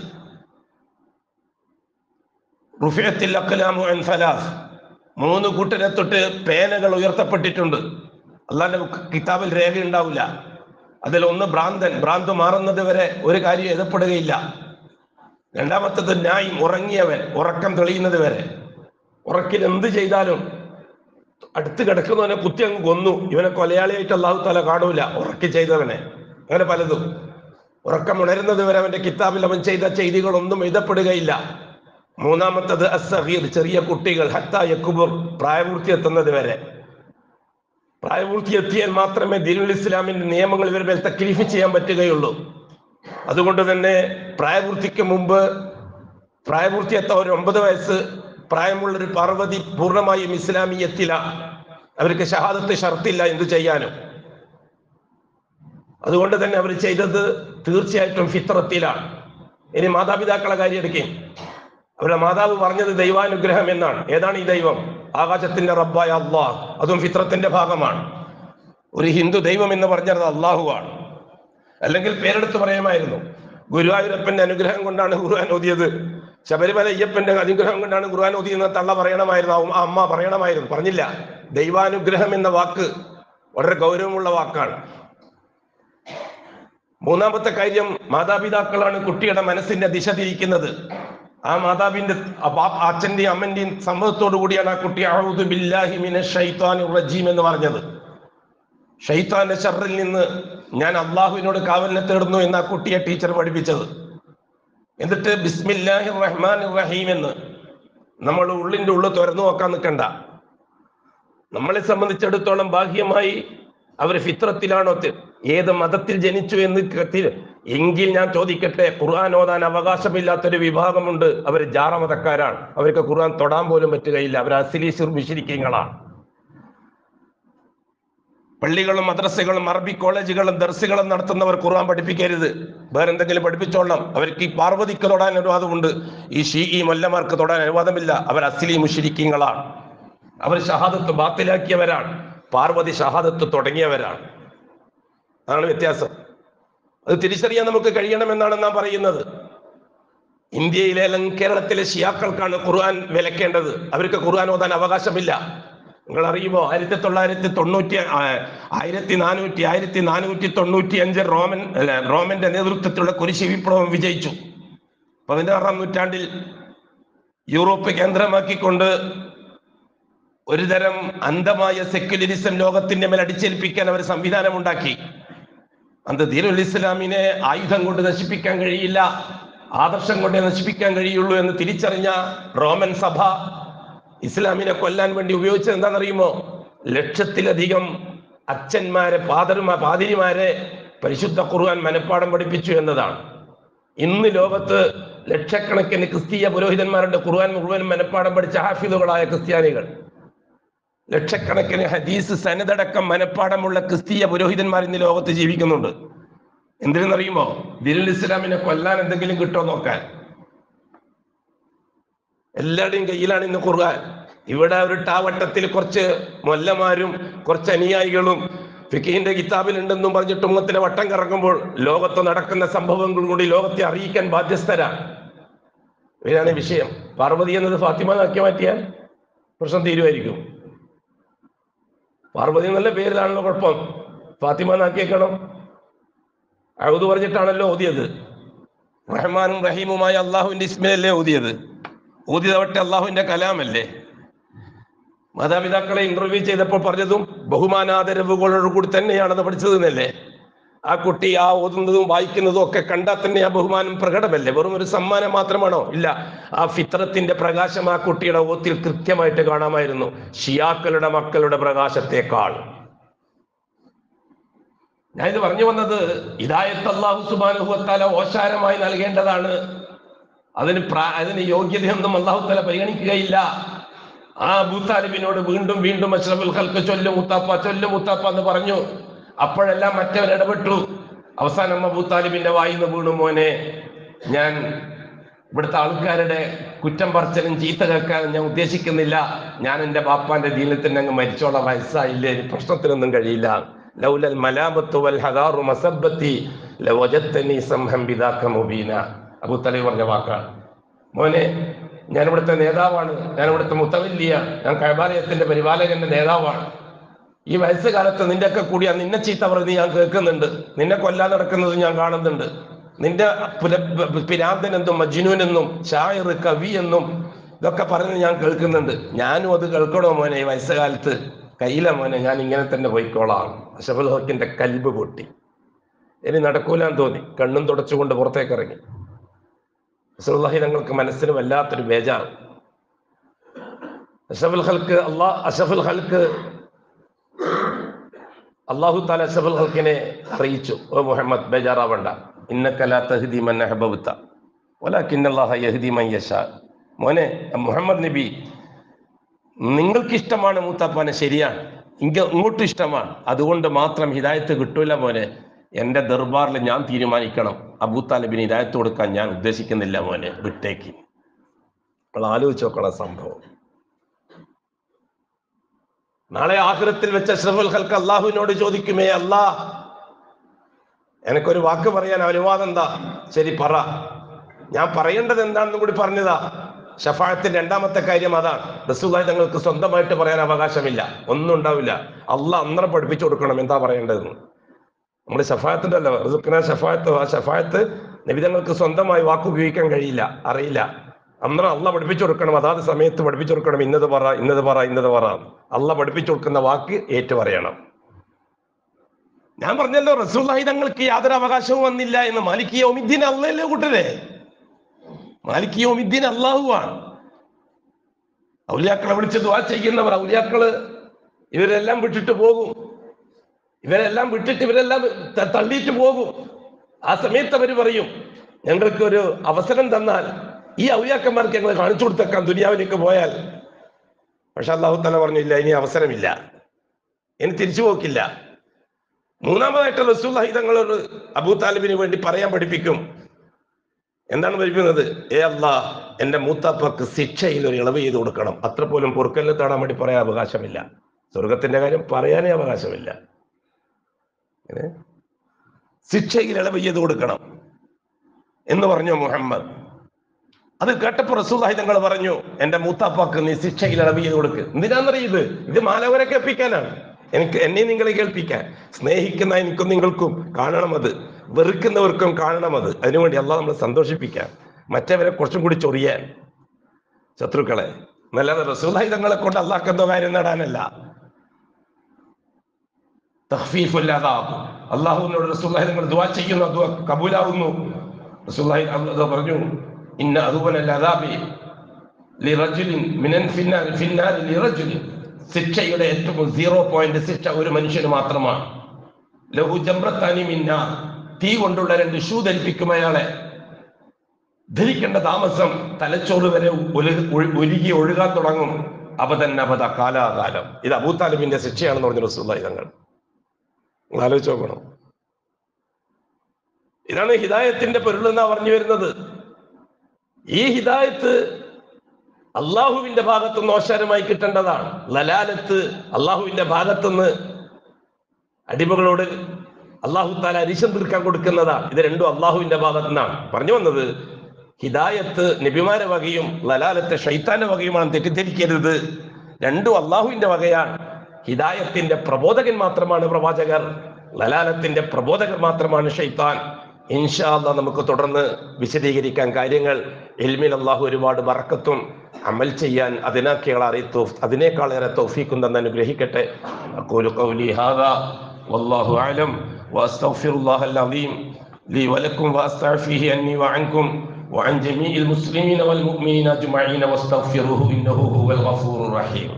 റുഫിയത്തിൽ അക്കലാമു അൻ ഫലാസ് മൂന്ന് കൂട്ടരെ തൊട്ട് പേനകൾ ഉയർത്തപ്പെട്ടിട്ടുണ്ട് അല്ലാന്റെ കിതാബിൽ രേഖ ഉണ്ടാവില്ല അതിൽ ഒന്ന് ഭ്രാന്തൻ ഭ്രാന്ത് മാറുന്നത് വരെ ഒരു കാര്യം എഴുതപ്പെടുകയില്ല രണ്ടാമത്തത് ന്യായം ഉറങ്ങിയവൻ ഉറക്കം തെളിയുന്നത് വരെ ഉറക്കിൽ എന്ത് ചെയ്താലും അടുത്ത് കിടക്കുന്നവനെ കുത്തി അങ്ങ് കൊന്നു ഇവനെ കൊലയാളിയായിട്ട് അള്ളാഹു താല കാണൂല ഉറക്കി ചെയ്തവനെ അങ്ങനെ പലതും ഉറക്കം ഉണരുന്നത് വരെ അവന്റെ കിതാബിൽ അവൻ ചെയ്ത ചെയ്തികളൊന്നും എഴുതപ്പെടുകയില്ല മൂന്നാമത്തത് അസഹീർ ചെറിയ കുട്ടികൾ ഹത്ത യക്കുബുർ പ്രായപൂർത്തി എത്തുന്നത് വരെ പ്രായപൂർത്തി എത്തിയാൽ മാത്രമേ ദീനുൽ ഇസ്ലാമിന്റെ നിയമങ്ങൾ ഇവരുടെ മേൽ തക്ലീഫ് ചെയ്യാൻ പറ്റുകയുള്ളൂ അതുകൊണ്ട് തന്നെ പ്രായപൂർത്തിക്ക് മുമ്പ് പ്രായപൂർത്തി എത്ത ഒരു ഒമ്പത് വയസ്സ് പ്രായമുള്ളൊരു പാർവതി പൂർണ്ണമായും ഇസ്ലാമീയത്തില അവർക്ക് ഷഹാദത്ത് ഷർത്തില്ല എന്തു ചെയ്യാനും അതുകൊണ്ട് തന്നെ അവർ ചെയ്തത് തീർച്ചയായിട്ടും ഫിത്രത്തിലാണ് ഇനി മാതാപിതാക്കളെ കാര്യം എടുക്കുകയും അവരുടെ മാതാവ് പറഞ്ഞത് ദൈവാനുഗ്രഹം എന്നാണ് ഏതാണ് ഈ ദൈവം ആകാശത്തിന്റെ റബ്ബായ അള്ളാഹ് അതും ഫിത്രത്തിന്റെ ഭാഗമാണ് ഒരു ഹിന്ദു ദൈവം എന്ന് പറഞ്ഞത് അള്ളാഹുവാണ് അല്ലെങ്കിൽ പേരെടുത്ത് പറയാമായിരുന്നു ഗുരുവായൂരപ്പന്റെ അനുഗ്രഹം കൊണ്ടാണ് ഖുർആൻ ഓതിയത് ശബരിമല അയ്യപ്പന്റെ അനുഗ്രഹം കൊണ്ടാണ് ഖുർആൻ ഓതിയെന്ന് തള്ള പറയണമായിരുന്നു ആ അമ്മ പറയണമായിരുന്നു പറഞ്ഞില്ല ദൈവാനുഗ്രഹം എന്ന വാക്ക് വളരെ ഗൗരവമുള്ള വാക്കാണ് മൂന്നാമത്തെ കാര്യം മാതാപിതാക്കളാണ് കുട്ടിയുടെ മനസ്സിന്റെ ദിശ തിരിക്കുന്നത് ആ മാതാവിന്റെ അച്ഛന്റെയും അമ്മന്റെയും സമ്മതത്തോടു കൂടിയാണ് ആ കുട്ടി അഊദു ബില്ലാഹി മിനശ് ശൈത്വാനിർ റജീം എന്ന് പറഞ്ഞത് ഷെയ്ത്താന്റെ ഷറിൽ നിന്ന് ഞാൻ അള്ളാഹുവിനോട് കാവലിനെ തേടുന്നു എന്ന് ആ കുട്ടിയെ ടീച്ചർ പഠിപ്പിച്ചത് എന്നിട്ട് ബിസ്മില്ലാഹി റഹ്മാൻ റഹീം എന്ന് നമ്മൾ ഉള്ളിന്റെ ഉള്ളിൽ തുറന്നു നോക്കാൻ നിൽക്കണ്ട നമ്മളെ സംബന്ധിച്ചിടത്തോളം ബാഹ്യമായി അവർ ഫിത്രത്തിലാണോ തി- ഏത് മതത്തിൽ ജനിച്ചു എന്ന് തി- എങ്കിൽ ഞാൻ ചോദിക്കട്ടെ ഖുർആൻ ഓതാൻ അവകാശമില്ലാത്തൊരു വിഭാഗമുണ്ട് അവർ ജാറമതക്കാരാണ് അവർക്ക് ഖുർആൻ തൊടാൻ പോലും പറ്റുകയില്ല അവർ അസിലീസിർ മിഷിരിക്കങ്ങളാണ് പള്ളികളും മദ്രസകളും അറബി കോളേജുകളും ദർസുകളും നടത്തുന്നവർ ഖുർആൻ പഠിപ്പിക്കരുത് വേറെ എന്തെങ്കിലും പഠിപ്പിച്ചോളണം അവർക്ക് ഈ പാർവതിക്ക് തൊടാൻ അനുവാദമുണ്ട് ഈ ഷീ ഈ മൊല്ലമാർക്ക് തൊടാൻ അനുവാദമില്ല അവർ അസ്ലി മുഷിരിക്കങ്ങളാണ് അവർ ഷഹാദത്ത് ബാത്തിലാക്കിയവരാണ് പാർവതി ഷഹാദത്ത് തുടങ്ങിയവരാണ് അതാണ് വ്യത്യാസം അത് തിരിച്ചറിയാൻ നമുക്ക് കഴിയണമെന്നാണ് നാം പറയുന്നത് ഇന്ത്യയിലെ അല്ലെങ്കിൽ കേരളത്തിലെ ഷിയാക്കൾക്കാണ് ഖുർആൻ വിലക്കേണ്ടത് അവർക്ക് ഖുർആൻ ഓതാൻ അവകാശമില്ല നിങ്ങൾ അറിയുമോ ആയിരത്തി തൊള്ളായിരത്തി തൊണ്ണൂറ്റി ആ, ആയിരത്തി നാനൂറ്റി ആയിരത്തി നാനൂറ്റി തൊണ്ണൂറ്റി അഞ്ച് റോമൻ അല്ല, റോമന്റെ നേതൃത്വത്തിലുള്ള കുരിശി വിപ്ലവം വിജയിച്ചു പതിനാറാം നൂറ്റാണ്ടിൽ യൂറോപ്പ് കേന്ദ്രമാക്കിക്കൊണ്ട് ഒരുതരം അന്ധമായ സെക്യുലറിസം ലോകത്തിന്റെ മേൽ അടിച്ചേൽപ്പിക്കാൻ അവർ സംവിധാനമുണ്ടാക്കി അന്ന് ദീനുൽ ഇസ്ലാമിനെ ആയുധം കൊണ്ട് നശിപ്പിക്കാൻ കഴിയില്ല ആദർശം കൊണ്ടേ നശിപ്പിക്കാൻ കഴിയുള്ളൂ എന്ന് തിരിച്ചറിഞ്ഞ റോമൻ സഭ ഇസ്ലാമിനെ കൊല്ലാൻ വേണ്ടി ഉപയോഗിച്ചത് എന്താണെന്നറിയുമോ ലക്ഷത്തിലധികം അച്ഛന്മാരെ പാതർമാ പാതിരിമാരെ പരിശുദ്ധ ഖുർആൻ മനഃപ്പാടം പഠിപ്പിച്ചു എന്നതാണ് ഇന്ന് ലോകത്ത് ലക്ഷക്കണക്കിന് ക്രിസ്തീയ പുരോഹിതന്മാരുണ്ട് ഖുർആൻ മുഴുവൻ മനഃപ്പാടം പഠിച്ച ഹാഫിദുകളായ ക്രിസ്ത്യാനികൾ ലക്ഷക്കണക്കിന് ഹദീസ് സനതടക്കം മനഃപ്പാടമുള്ള ക്രിസ്തീയ പുരോഹിതന്മാർ ഇന്ന് ലോകത്ത് ജീവിക്കുന്നുണ്ട് എന്തിനെന്നറിയുമോ ദിനുൽ ഇസ്ലാമിനെ കൊല്ലാൻ എന്തെങ്കിലും കിട്ടുമോ നോക്കാൻ എല്ലാവരുടെയും കയ്യിലാണ് ഇന്ന് ഖുർആൻ ഇവിടെ ഒരു ടാവട്ടത്തിൽ കുറച്ച് മൊല്ലമാരും കുറച്ച് അനുയായികളും ഫിഖീന്റെ കിതാബിലുണ്ടെന്നും പറഞ്ഞിട്ട് ഉമ്മത്തിനെ വട്ടം കറങ്ങുമ്പോൾ ലോകത്ത് നടക്കുന്ന സംഭവങ്ങൾ കൂടി ലോകത്തെ അറിയിക്കാൻ ബാധ്യസ്ഥരാണ് ഇവരാണ് വിഷയം പാർവതി എന്നത് ഫാത്തിമ ആക്കി മാറ്റിയാൽ പ്രശ്നം തീരുമായിരിക്കും പാർവതി എന്നുള്ള പേരിലാണല്ലോ കുഴപ്പം ഫാത്തിമ എന്നാക്കിയേക്കണം അഴുതു പറഞ്ഞിട്ടാണല്ലോ ഓതിയത് റഹ്മാനും റഹീമുമായ അള്ളാഹുവിന്റെ ഇസ്മിലല്ലേ ഓതിയത് ഓതിയതവട്ടെ അള്ളാഹുവിന്റെ കലാമല്ലേ മാതാപിതാക്കളെ ഇന്റർവ്യൂ ചെയ്തപ്പോൾ പറഞ്ഞതും ബഹുമാനാദരവുകളോട് കൂടി തന്നെയാണെന്ന് പഠിച്ചത് എന്നല്ലേ ആ കുട്ടി ആ ഓതുന്നതും വായിക്കുന്നതും ഒക്കെ കണ്ടാൽ തന്നെ ആ ബഹുമാനം പ്രകടമല്ലേ വെറും ഒരു സമ്മാനം മാത്രമാണോ ഇല്ല ആ ഫിത്രത്തിന്റെ പ്രകാശം ആ കുട്ടിയുടെ ഓത്തിൽ കൃത്യമായിട്ട് കാണാമായിരുന്നു ഷിയാക്കളുടെ മക്കളുടെ പ്രകാശത്തെക്കാൾ ഞാൻ ഇത് പറഞ്ഞു വന്നത് ഇതായത്ത് അള്ളാഹു സുബാനുഭവത്താല ഓശാരമായി നൽകേണ്ടതാണ് അതിന് പ്രാ- അതിന് യോഗ്യതയൊന്നും അള്ളാഹു തല പരിഗണിക്കുകയില്ല ആ അബൂത്താലിബിനോട് വീണ്ടും വീണ്ടും അഷ്റഫുൽ ഖൽക്ക് ചൊല്ലു മുത്താപ്പ ചൊല്ലു മുത്താപ്പ എന്ന് പറഞ്ഞു അപ്പോഴെല്ലാം മറ്റവൻ ഇടപെട്ടു അവസാനം അബൂത്താലിബിന്റെ വായിന്ന് വീണു മോനെ ഞാൻ ഇവിടുത്തെ ആൾക്കാരുടെ കുറ്റം പറച്ചലും ചീത്ത കേൾക്കാനും ഞാൻ ഉദ്ദേശിക്കുന്നില്ല ഞാൻ എൻ്റെ ബാപ്പാന്റെ ദീനിൽ തന്നെ അങ്ങ് മരിച്ചോളാം വയസ്സായില്ലേ ഇനി പ്രശ്നത്തിനൊന്നും കഴിയില്ല ലൗലൽ മലാമത്തു വൽ ഹദാറു മസബ്ബത്തി ലവജത്തനി സംഹം ബിദാക മുബീന അബൂ തലീബ് പറഞ്ഞ വാക്കാണ് മോനെ ഞാൻ ഇവിടുത്തെ നേതാവാണ് ഞാൻ ഇവിടുത്തെ മുത്തവല്ലിയ ഞാൻ കൈബാലയത്തിന്റെ പരിപാലകന്റെ നേതാവാണ് ഈ വയസ്സുകാലത്ത് നിന്റെ ഒക്കെ കൂടി ആ നിന്നെ ചീത്ത പറഞ്ഞ് ഞാൻ കേൾക്കുന്നുണ്ട് നിന്നെ കൊല്ലാൻ നടക്കുന്നത് ഞാൻ കാണുന്നുണ്ട് നിന്റെ പുല- പിരാന്തൻ എന്നും മജ്നൂൻ എന്നും ഷായർ കവി എന്നും ഇതൊക്കെ പറഞ്ഞ് ഞാൻ കേൾക്കുന്നുണ്ട് ഞാനും അത് കേൾക്കണോ മോനെ ഈ വയസ്സുകാലത്ത് കയ്യില മോനെ ഞാൻ ഇങ്ങനെ തന്നെ പോയിക്കോളാം അഷഫുൽ ഹക്കിന്റെ കൽബ് പൊട്ടി ഇനി നടക്കൂലാന്ന് തോന്നി കണ്ണും തുടച്ചുകൊണ്ട് പുറത്തേക്ക് ഇറങ്ങി അസറുല്ലാഹി തങ്ങൾക്ക് മനസ്സിന് വല്ലാത്തൊരു ബേജാണ് അഷഫുൽ ഹൽക്ക് അള്ളാഹ് അഷഫുൽ ഹൽക്ക് അള്ളാഹു താല അഷഫുൽ ഹൽക്കിനെ അറിയിച്ചു ഓ മുഹമ്മദ് ബേജാറാവണ്ട ഇന്നക്കല തഹദി മൻ അഹബവുത്ത വലാക്കിന്നല്ലാഹ യഹദി മൻ യശാ മോനെ മുഹമ്മദ് നബി നിങ്ങൾക്ക് ഇഷ്ടമാണ് മൂത്താപ്പാനെ ശരിയാണ് ഇങ്ങ ഇങ്ങോട്ടും ഇഷ്ടമാണ് അതുകൊണ്ട് മാത്രം ഹിദായത്ത് കിട്ടൂല മോനെ എൻ്റെ ദർബാറിൽ ഞാൻ തീരുമാനിക്കണം അബൂത്താലിബിന് ഹിദായത്ത് കൊടുക്കാൻ ഞാൻ ഉദ്ദേശിക്കുന്നില്ല മോനെ വിട്ടേക്ക് നമ്മൾ ആലോചിച്ച് നോക്കണം സംഭവം നാളെ ആഹ്റത്തിൽ വെച്ച അഷ്റഫുൽ ഹൽക്ക് അള്ളാഹുവിനോട് ചോദിക്കുമേ അല്ലാ എനിക്കൊരു വാക്ക് പറയാൻ അനുവാദം എന്താ ശരി പറ ഞാൻ പറയേണ്ടത് എന്താണെന്നും കൂടി പറഞ്ഞതാ ഷഫായത്തിന്റെ രണ്ടാമത്തെ കാര്യം അതാണ് റസൂലായി തങ്ങൾക്ക് സ്വന്തമായിട്ട് പറയാൻ അവകാശമില്ല ഒന്നും ഉണ്ടാവില്ല അള്ളാഹ് അന്നേരം പഠിപ്പിച്ചു കൊടുക്കണം എന്താ പറയേണ്ടതെന്ന് നമ്മൾ ഷഫായത്തിന്റെ അല്ല റിസുഖന ഷഫായത്ത് ആ ഷഫായത്ത് നിബിതങ്ങൾക്ക് സ്വന്തമായി വാക്ക് ഉപയോഗിക്കാൻ കഴിയില്ല അറിയില്ല അന്നേരം അള്ള പഠിപ്പിച്ചു കൊടുക്കണം അതാത് സമയത്ത് പഠിപ്പിച്ചു കൊടുക്കണം ഇന്നത് പറ ഇന്നത് പറ ഇന്നത് പറ അള്ള പഠിപ്പിച്ചു കൊടുക്കുന്ന വാക്ക് ഏറ്റു പറയണം ഞാൻ പറഞ്ഞല്ലോ റസൂല്ലാഹി തങ്ങൾക്ക് യാതൊരു അവകാശവും വന്നില്ല എന്ന് മാലിക് യോമിദ്ദീൻ അള്ളയല്ലേ കൂട്ടരെ മാലിക് യോമിദ്ദീൻ അള്ളാഹുവാണ് ഔലിയാക്കളെ വിളിച്ച് ദുവാ ചെയ്യുന്നവർ ഔലിയാക്കള് ഇവരെല്ലാം വിട്ടിട്ട് പോകും ഇവരെല്ലാം വിട്ടിട്ട് ഇവരെല്ലാം ത- തള്ളിയിട്ട് പോകും ആ സമയത്ത് അവർ പറയും ഞങ്ങൾക്ക് ഒരു അവസരം തന്നാൽ ഈ ഔലിയാക്കന്മാർക്ക് ഞങ്ങൾ കാണിച്ചു കൊടുത്തേക്കാം ദുനിയാവിലേക്ക് പോയാൽ പക്ഷെ അള്ളാഹു തല പറഞ്ഞില്ല ഇനി അവസരമില്ല ഇനി തിരിച്ചു പോക്കില്ല മൂന്നാമതായിട്ട് റസൂല്ലാഹി തങ്ങളോട് അബൂ താലിബിന് വേണ്ടി പറയാൻ പഠിപ്പിക്കും എന്താണ് പഠിപ്പിക്കുന്നത് ഏ അല്ലാ എന്റെ മൂത്താപ്പക്ക് ശിക്ഷയിൽ ഒരു ഇളവ് ചെയ്ത് കൊടുക്കണം അത്ര പോലും പൊറുക്കലിൽ താടാൻ വേണ്ടി പറയാൻ അവകാശമില്ല സ്വർഗത്തിന്റെ കാര്യം പറയാനേ അവകാശമില്ല ഏ? ശിക്ഷയിൽ ഇളവ് ചെയ്ത് കൊടുക്കണം എന്ന് പറഞ്ഞു മുഹമ്മദ് അത് കേട്ടപ്പോ റസൂല്ലാഹി തങ്ങൾ പറഞ്ഞു എന്റെ മൂത്താപ്പാക്ക് നീ ശിക്ഷയിൽ ഇളവ് ചെയ്ത് കൊടുക്ക് എന്തിനാന്നറിയത് ഇത് മാലവരെ കേൾപ്പിക്കാനാണ് എനിക്ക് എന്നെ നിങ്ങളെ കേൾപ്പിക്കാൻ സ്നേഹിക്കുന്ന എനിക്കും നിങ്ങൾക്കും കാണണം അത് വെറുക്കുന്നവർക്കും കാണണം അത് അതിനുവേണ്ടി അള്ളാഹ് നമ്മളെ സന്തോഷിപ്പിക്കാൻ മറ്റവരെ കുറച്ചും കൂടി ചൊറിയാൻ ശത്രുക്കളെ നല്ലത് റസൂല്ലാഹി തങ്ങളെ കൊണ്ട് അള്ളാഹ് എന്തോ കാര്യം നേടാനല്ല തഹ്ഫീഫുല്ലാതാകും അള്ളാഹുവിനോട് റസൂല്ലാഹി തങ്ങൾ ദുആ ചെയ്യുന്നു ദുആ കബൂലാവുന്നു റസൂല്ലാഹി അള്ളാഹ് പറഞ്ഞു ഇന്ന അതുപോലെ അദാബി ലിറജുലിൻ മിനൻ ഫിന്നാർ ഫിന്നാർ ലിറജുലിൻ ശിക്ഷയുടെ ഏറ്റവും സീറോ പോയിന്റ് ശിക്ഷ ഒരു മനുഷ്യന് മാത്രമാണ് ലഹു ജംറത്താനി മിന്ന തീ കൊണ്ടുള്ള രണ്ട് ഷൂ ധരിപ്പിക്കും അയാളെ ധരിക്കേണ്ട താമസം തലച്ചോറ് വരെ ഒലു- ഒഴു- ഒഴുകി ഒഴുകാൻ തുടങ്ങും അബദൻ അബദ കാലാകാലം ഇത് അബൂത്താലിബിന്റെ ശിക്ഷയാണെന്ന് പറഞ്ഞു റസൂല്ലാഹി തങ്ങൾ നിങ്ങൾ ആലോചിച്ച് നോക്കണം ഇതാണ് ഹിദായത്തിന്റെ പൊരുൾ എന്നാ പറഞ്ഞു വരുന്നത് ഈ ഹിദായത്ത് അള്ളാഹുവിന്റെ ഭാഗത്തുനിന്ന് ഓശാരമായി കിട്ടേണ്ടതാണ് ലലാലത്ത് അള്ളാഹുവിന്റെ ഭാഗത്തുനിന്ന് അടിമകളോട് അള്ളാഹു താല അരിശം തീർക്കാൻ കൊടുക്കുന്നതാണ് ഇത് രണ്ടും അള്ളാഹുവിന്റെ ഭാഗത്തു നിന്നാണ് പറഞ്ഞു വന്നത് ഹിദായത്ത് നബിമാരെ വകയും ലലാലത്തെ ഷൈത്താന്റെ വകയുമാണ് തെറ്റിദ്ധരിക്കരുത് രണ്ടും അള്ളാഹുവിന്റെ വകയാണ് ഹിദായത്തിന്റെ പ്രബോധകൻ മാത്രമാണ് പ്രവാചകർ ലലാലത്തിന്റെ പ്രബോധകർ മാത്രമാണ് ഷൈത്താൻ ഇൻഷാ അല്ലാ നമുക്ക് തുടർന്ന് വിശദീകരിക്കാൻ കാര്യങ്ങൾ എൽമിൽ അള്ളാഹു ഒരുപാട് ബറക്കത്തും അമൽ ചെയ്യാൻ അതിനേക്കാൾ അറിയത്തോ അതിനേക്കാളേറെ തൗഫീഖും തന്നെ അനുഗ്രഹിക്കട്ടെ അഖൂലു ഖൗലി ഹാദാ വല്ലാഹു അലം വഅസ്തഗ്ഫിറുല്ലാഹ അൽഅദീം ലി വലക്കും വഅസ്തഗ്ഫിഹി അന്നി വഅൻകും وعن جميع المسلمين والمؤمنين أجمعين واستغفروه إنه هو الغفور الرحيم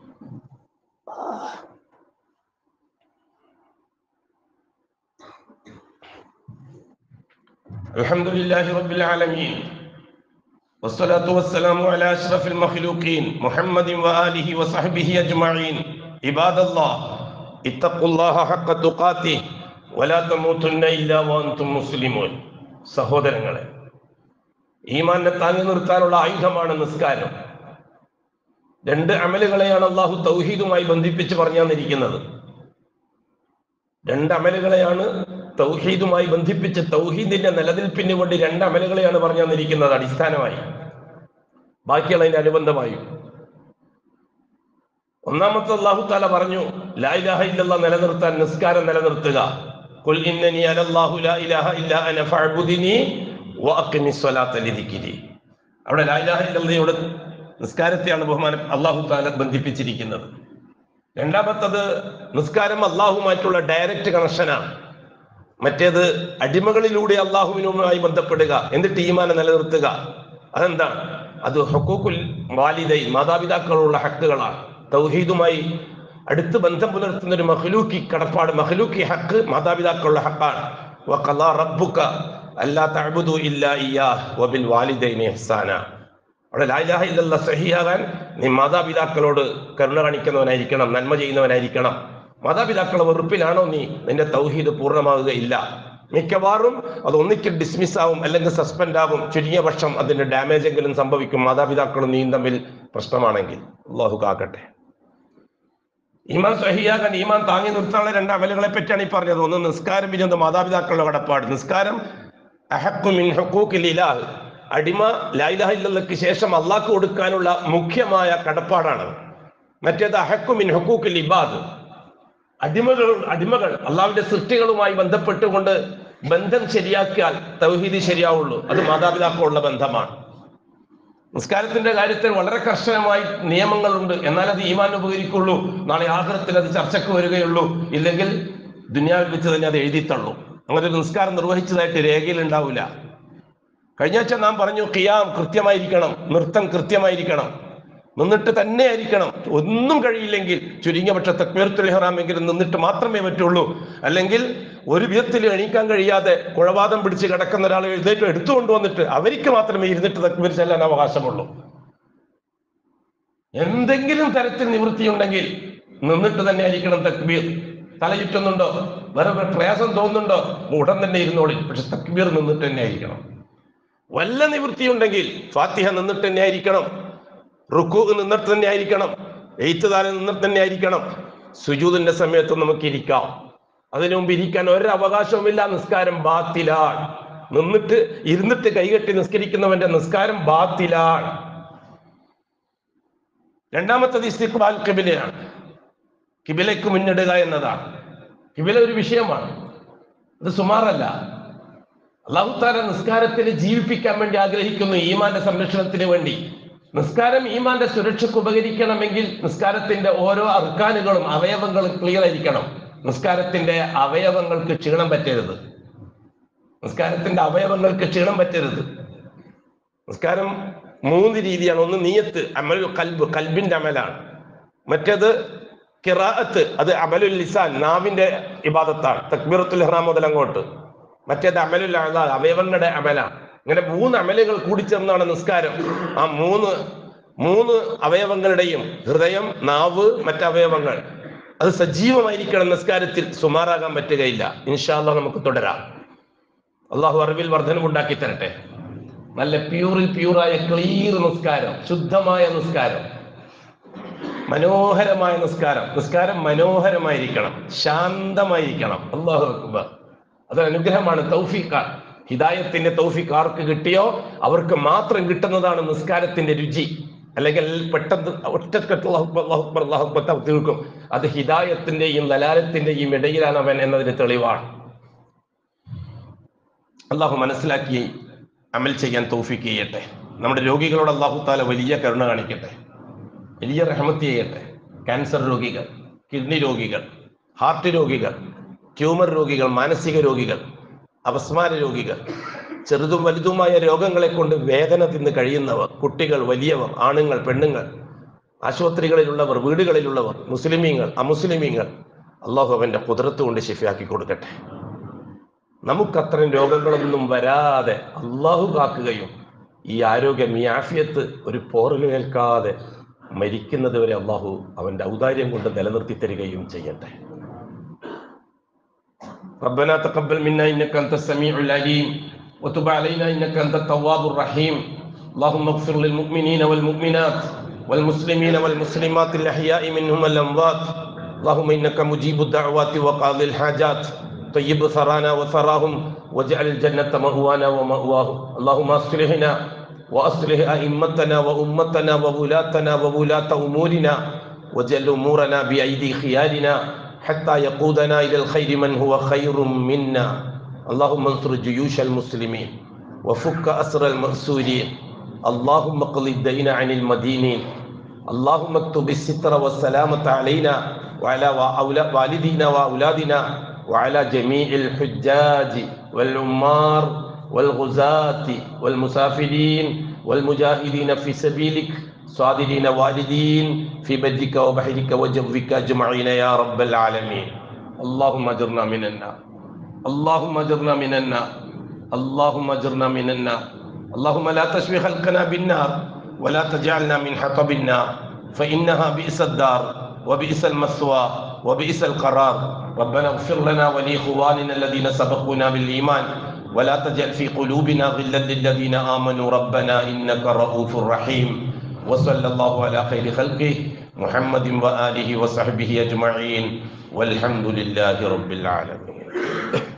الحمد لله رب العالمين والصلاة والسلام على أشرف المخلوقين محمد وآله وصحبه أجمعين عباد الله اتقوا الله حق تقاته ولا تموتن إلا وأنتم مسلمون സഹോദരങ്ങളെ ഈമാനെ താങ്ങി നിർത്താനുള്ള ആയുധമാണ് നിസ്കാരം രണ്ട് അമലുകളെയാണ് അള്ളാഹു തൗഹീദുമായി ബന്ധിപ്പിച്ച് പറഞ്ഞു തന്നിരിക്കുന്നത് രണ്ട് അമലുകളെയാണ് തൗഹീദുമായി ബന്ധിപ്പിച്ച് തൗഹീദിന്റെ നിലനിൽപ്പിന് വേണ്ടി രണ്ട് അമലുകളെയാണ് പറഞ്ഞു തന്നിരിക്കുന്നത് അടിസ്ഥാനമായി ബാക്കിയുള്ളതിന്റെ അനുബന്ധമായും ഒന്നാമത്തെ അള്ളാഹു താല പറഞ്ഞു ലാ ഇലാഹ ഇല്ലല്ലാ നിലനിർത്താൻ നിസ്കാരം നിലനിർത്തുക ഖുൽ ഇന്നനി അലല്ലാഹു ലാ ഇലാഹ ഇല്ലാ അന ഫഅബ്ദുനി വഅഖിമി സ്വലാത്ത ലിദിക്രി അവിടെ ലാ ഇലാഹ ഇല്ലല്ലയോട് നിസ്കാരത്തെയാണ് ബഹുമാനം അള്ളാഹു താല ബന്ധിപ്പിച്ചിരിക്കുന്നത് രണ്ടാമത്തത് നിസ്കാരം അള്ളാഹുമായിട്ടുള്ള ഡയറക്റ്റ് കണക്ഷനാണ് മറ്റേത് അടിമകളിലൂടെ അള്ളാഹുവിനുമായി ബന്ധപ്പെടുക എന്നിട്ട് ഈമാനെ നിലനിർത്തുക അതെന്താണ് അത് ഹക്കൂക്കുൽ വാലിദൈ മാതാപിതാക്കളുള്ള ഹക്കുകളാണ് തൗഹീദുമായി അടുത്ത് ബന്ധം പുലർത്തുന്ന ഒരു മഹ്ലൂക്കി കടപ്പാട് മഹ്ലൂക്കി ഹക്ക് മാതാപിതാക്കളുള്ള ഹക്കാണ് വഖളാ റബ്ബുക അല്ലാ തഅബുദു ഇല്ലാ ഇയ്യാഹ് വബിൽ വാലിദൈനി ഇഹ്സാന അവിടെ ലായിലാഹ ഇല്ലല്ല സഹിയാകാൻ നീ മാതാപിതാക്കളോട് കരുണ കാണിക്കുന്നവനായിരിക്കണം നന്മ ചെയ്യുന്നവനായിരിക്കണം മാതാപിതാക്കളെ വെറുപ്പിലാണോ നീ നിന്റെ തൗഹീദ് പൂർണ്ണമാകുകയില്ല മിക്കവാറും അത് ഒന്നിക്കൽ ഡിസ്മിസ് ആവും അല്ലെങ്കിൽ സസ്പെൻഡ് ആവും ചുരുങ്ങിയ പക്ഷം അതിന്റെ ഡാമേജ് എങ്കിലും സംഭവിക്കും മാതാപിതാക്കളും നീയും തമ്മിൽ പ്രശ്നമാണെങ്കിൽ അള്ളാഹു കാക്കട്ടെ ഈമാൻ സഹിയാകാൻ ഈമാൻ താങ്ങി നിർത്താനുള്ള രണ്ട് അമലുകളെ പറ്റിയാണ് ഈ പറഞ്ഞത് ഒന്ന് നിസ്കാരം പിന്നെ ഒന്ന് മാതാപിതാക്കളുടെ കടപ്പാട് നിസ്കാരം അഹക്കു മിൻ ഹുക്കൂക്കിൽ ഇലാഹ് അടിമ ലായിലാഹ ഇല്ലല്ലക്ക് ശേഷം അള്ളാഹ്ക്ക് കൊടുക്കാനുള്ള മുഖ്യമായ കടപ്പാടാണ് മറ്റേത് അഹക്കു മിൻ ഹുക്കൂക്കിൽ ഇബാദ് അടിമകൾ അടിമകൾ അള്ളാഹുവിന്റെ സൃഷ്ടികളുമായി ബന്ധപ്പെട്ടുകൊണ്ട് ബന്ധം ശരിയാക്കിയാൽ തൗഹീദ് ശരിയാവുള്ളൂ അത് മാതാപിതാക്കളുള്ള ബന്ധമാണ് നിസ്കാരത്തിന്റെ കാര്യത്തിൽ വളരെ കർശനമായി നിയമങ്ങളുണ്ട് എന്നാൽ അത് ഈമാൻ ഉപകരിക്കുള്ളൂ നാളെ ആഗ്രഹത്തിൽ അത് ചർച്ചയ്ക്ക് വരികയുള്ളൂ ഇല്ലെങ്കിൽ ദുനിയാവിൽ വെച്ച് തന്നെ അത് എഴുതിത്തള്ളൂ അങ്ങനെ ഒരു നിസ്കാരം നിർവഹിച്ചതായിട്ട് രേഖയിൽ ഉണ്ടാവില്ല കഴിഞ്ഞ ആഴ്ച നാം പറഞ്ഞു ഖിയാം കൃത്യമായിരിക്കണം നൃത്തം കൃത്യമായിരിക്കണം നിന്നിട്ട് തന്നെ ആയിരിക്കണം ഒന്നും കഴിയില്ലെങ്കിൽ ചുരുങ്ങിയ പക്ഷെ തക്ബീറത്തുൽ ഇഹ്റാമെങ്കിലും നിന്നിട്ട് മാത്രമേ പറ്റുള്ളൂ അല്ലെങ്കിൽ ഒരു വിധത്തിൽ എണീക്കാൻ കഴിയാതെ കുഴവാദം പിടിച്ച് കിടക്കുന്ന ഒരാൾ എഴുന്നേറ്റ് എടുത്തുകൊണ്ട് വന്നിട്ട് അവർക്ക് മാത്രമേ ഇരുന്നിട്ട് തക്ബീർ ചെല്ലാൻ അവകാശമുള്ളൂ എന്തെങ്കിലും തരത്തിൽ നിവൃത്തിയുണ്ടെങ്കിൽ നിന്നിട്ട് തന്നെ ആയിരിക്കണം തക്ബീർ തല ചുറ്റുന്നുണ്ടോ വേറെ വേറെ പ്രയാസം തോന്നുന്നുണ്ടോ ഉടൻ തന്നെ ഇരുന്നോളി പക്ഷെ തക്ബീർ നിന്നിട്ട് തന്നെ ആയിരിക്കണം വല്ല നിവൃത്തിയുണ്ടെങ്കിൽ ഫാത്തിഹ നിന്നിട്ട് തന്നെ ആയിരിക്കണം റുക്കു നിന്നിട്ട് തന്നെ ആയിരിക്കണം എയ്ത്തുദാനം നിന്നിട്ട് തന്നെ ആയിരിക്കണം സുജൂദിന്റെ സമയത്ത് നമുക്ക് ഇരിക്കാം അതിനു മുമ്പ് ഇരിക്കാൻ ഒരു അവകാശവുമില്ല നിസ്കാരം ബാത്തിലാണ് നിന്നിട്ട് ഇരുന്നിട്ട് കൈകെട്ടി നിസ്കരിക്കുന്നവന്റെ നിസ്കാരം ബാത്തിലാണ് രണ്ടാമത്തത് ഇസ്തിഖ്ബാൽ കിബിലയാണ് കിബിലയ്ക്ക് മുന്നിടുക എന്നതാണ് കിബില ഒരു വിഷയമാണ് ഇത് സുമാറല്ല അള്ളാഹുത്താല നിസ്കാരത്തിന് ജീവിപ്പിക്കാൻ വേണ്ടി ആഗ്രഹിക്കുന്നു ഈമാന്റെ സംരക്ഷണത്തിന് വേണ്ടി നിസ്കാരം ഈമാന്റെ സുരക്ഷയ്ക്ക് ഉപകരിക്കണമെങ്കിൽ നിസ്കാരത്തിന്റെ ഓരോ അർക്കാനുകളും അവയവങ്ങളും ക്ലിയർ ആയിരിക്കണം നിസ്കാരത്തിന്റെ അവയവങ്ങൾക്ക് ക്ഷീണം പറ്റരുത് നിസ്കാരത്തിന്റെ അവയവങ്ങൾക്ക് ക്ഷീണം പറ്റരുത് നിസ്കാരം മൂന്ന് രീതിയാണ് ഒന്ന് നീയത്ത് അമൽ കൽബ് കൽബിന്റെ അമലാണ് മറ്റേത് കിറാഅത്ത് അത് അമലുൽ ലിസാൻ നാവിന്റെ ഇബാദത്താണ് തക്ബീറത്തുൽ ഇഹ്റാം മുതൽ അങ്ങോട്ട് മറ്റേത് അമലുൽ അദാ അവയവങ്ങളുടെ അമലാണ് ഇങ്ങനെ മൂന്ന് അമലുകൾ കൂടിച്ചേർന്നാണ് നിസ്കാരം ആ മൂന്ന് മൂന്ന് അവയവങ്ങളുടെയും ഹൃദയം നാവ് മറ്റവയവങ്ങൾ അത് സജീവമായിരിക്കണം നിസ്കാരത്തിൽ സുമാറാകാൻ പറ്റുകയില്ല ഇൻഷാല്ല നമുക്ക് തുടരാം അള്ളാഹു അറിവിൽ വർധനമുണ്ടാക്കി തരട്ടെ നല്ല പ്യൂറിൽ പ്യൂറായ ക്ലിയർ നിസ്കാരം ശുദ്ധമായ നിസ്കാരം മനോഹരമായ നിസ്കാരം നിസ്കാരം മനോഹരമായിരിക്കണം ശാന്തമായിരിക്കണം അള്ളാഹു അക്ബർ അത് അനുഗ്രഹമാണ് തൗഫീഖാണ് ഹിദായത്തിന്റെ തൗഫീഖ് ആർക്ക് കിട്ടിയോ അവർക്ക് മാത്രം കിട്ടുന്നതാണ് നിസ്കാരത്തിന്റെ രുചി അല്ലെങ്കിൽ പെട്ടെന്ന് ഒറ്റക്കെട്ട് അല്ലാഹു അക്ബർ, അല്ലാഹു അക്ബർ, അല്ലാഹു അക്ബർ എന്ന് തീർക്കും അത് ഹിദായത്തിന്റെയും ലലാലത്തിന്റെയും ഇടയിലാണ് അവൻ എന്നതിന് തെളിവാണ് അള്ളാഹു മനസ്സിലാക്കി അമൽ ചെയ്യാൻ തൗഫീക്ക് ചെയ്യട്ടെ നമ്മുടെ രോഗികളോട് അള്ളാഹു താല വലിയ കരുണ കാണിക്കട്ടെ വലിയ റഹമത്ത് ചെയ്യട്ടെ ക്യാൻസർ രോഗികൾ കിഡ്നി രോഗികൾ ഹാർട്ട് രോഗികൾ ട്യൂമർ രോഗികൾ മാനസിക രോഗികൾ അപസ്മാര രോഗികൾ ചെറുതും വലുതുമായ രോഗങ്ങളെ കൊണ്ട് വേദന തിന്ന് കഴിയുന്നവർ കുട്ടികൾ വലിയവർ ആണുങ്ങൾ പെണ്ണുങ്ങൾ ആശുപത്രികളിലുള്ളവർ വീടുകളിലുള്ളവർ മുസ്ലിമീങ്ങൾ അമുസ്ലിമീങ്ങൾ അള്ളാഹു അവന്റെ കുതിരത്ത് കൊണ്ട് ശിഫയാക്കി കൊടുക്കട്ടെ നമുക്കത്രയും രോഗങ്ങളൊന്നും വരാതെ അള്ളാഹു കാക്കുകയും ഈ ആരോഗ്യം ഈ ആഫിയത്ത് ഒരു പോറലേൽക്കാതെ മരിക്കുന്നത് വരെ അള്ളാഹു അവന്റെ ഔദാര്യം കൊണ്ട് നിലനിർത്തി തരികയും ചെയ്യട്ടെ ربنا تقبل منا انك انت السميع العليم وتب علينا انك انت التواب الرحيم اللهم اغفر للمؤمنين والمؤمنات والمسلمين والمسلمات الاحياء منهم والاموات اللهم انك مجيب الدعوات وقاضي الحاجات طيب ثرانا وثراهم واجعل الجنة مأوانا ومأواهم اللهم اصلحنا وأصلح أئمتنا وأمتنا وولاتنا وولاة أمورنا واجعل أمورنا بأيدي خيارنا حتى يقودنا إلى الخير من هو خير منا اللهم انصر جيوش المسلمين وفك أسر المأسورين اللهم اقض الدين عن المدينين اللهم اكتب الستر والسلامة علينا وعلى وأولا- والدينا وأولادنا وعلى جميع الحجاج والعمار والغزاة والمسافرين والمجاهدين في سبيلك صادرين والدين في بجك وبحرك وجوك أجمعين يا رب العالمين اللهم اجرنا من النار اللهم اجرنا من النار اللهم اجرنا من النار اللهم لا تشفي خلقنا بالنار ولا تجعلنا من حطب النار فإنها بئس الدار وبئس المثوى وبئس القرار ربنا اغفر لنا ولإخواننا الذين سبقونا بالإيمان ولا تجعل في قلوبنا غلا للذين آمنوا ربنا إنك رؤوف رحيم وصلى الله على خير خلقه محمد وآله وصحبه أجمعين والحمد لله رب العالمين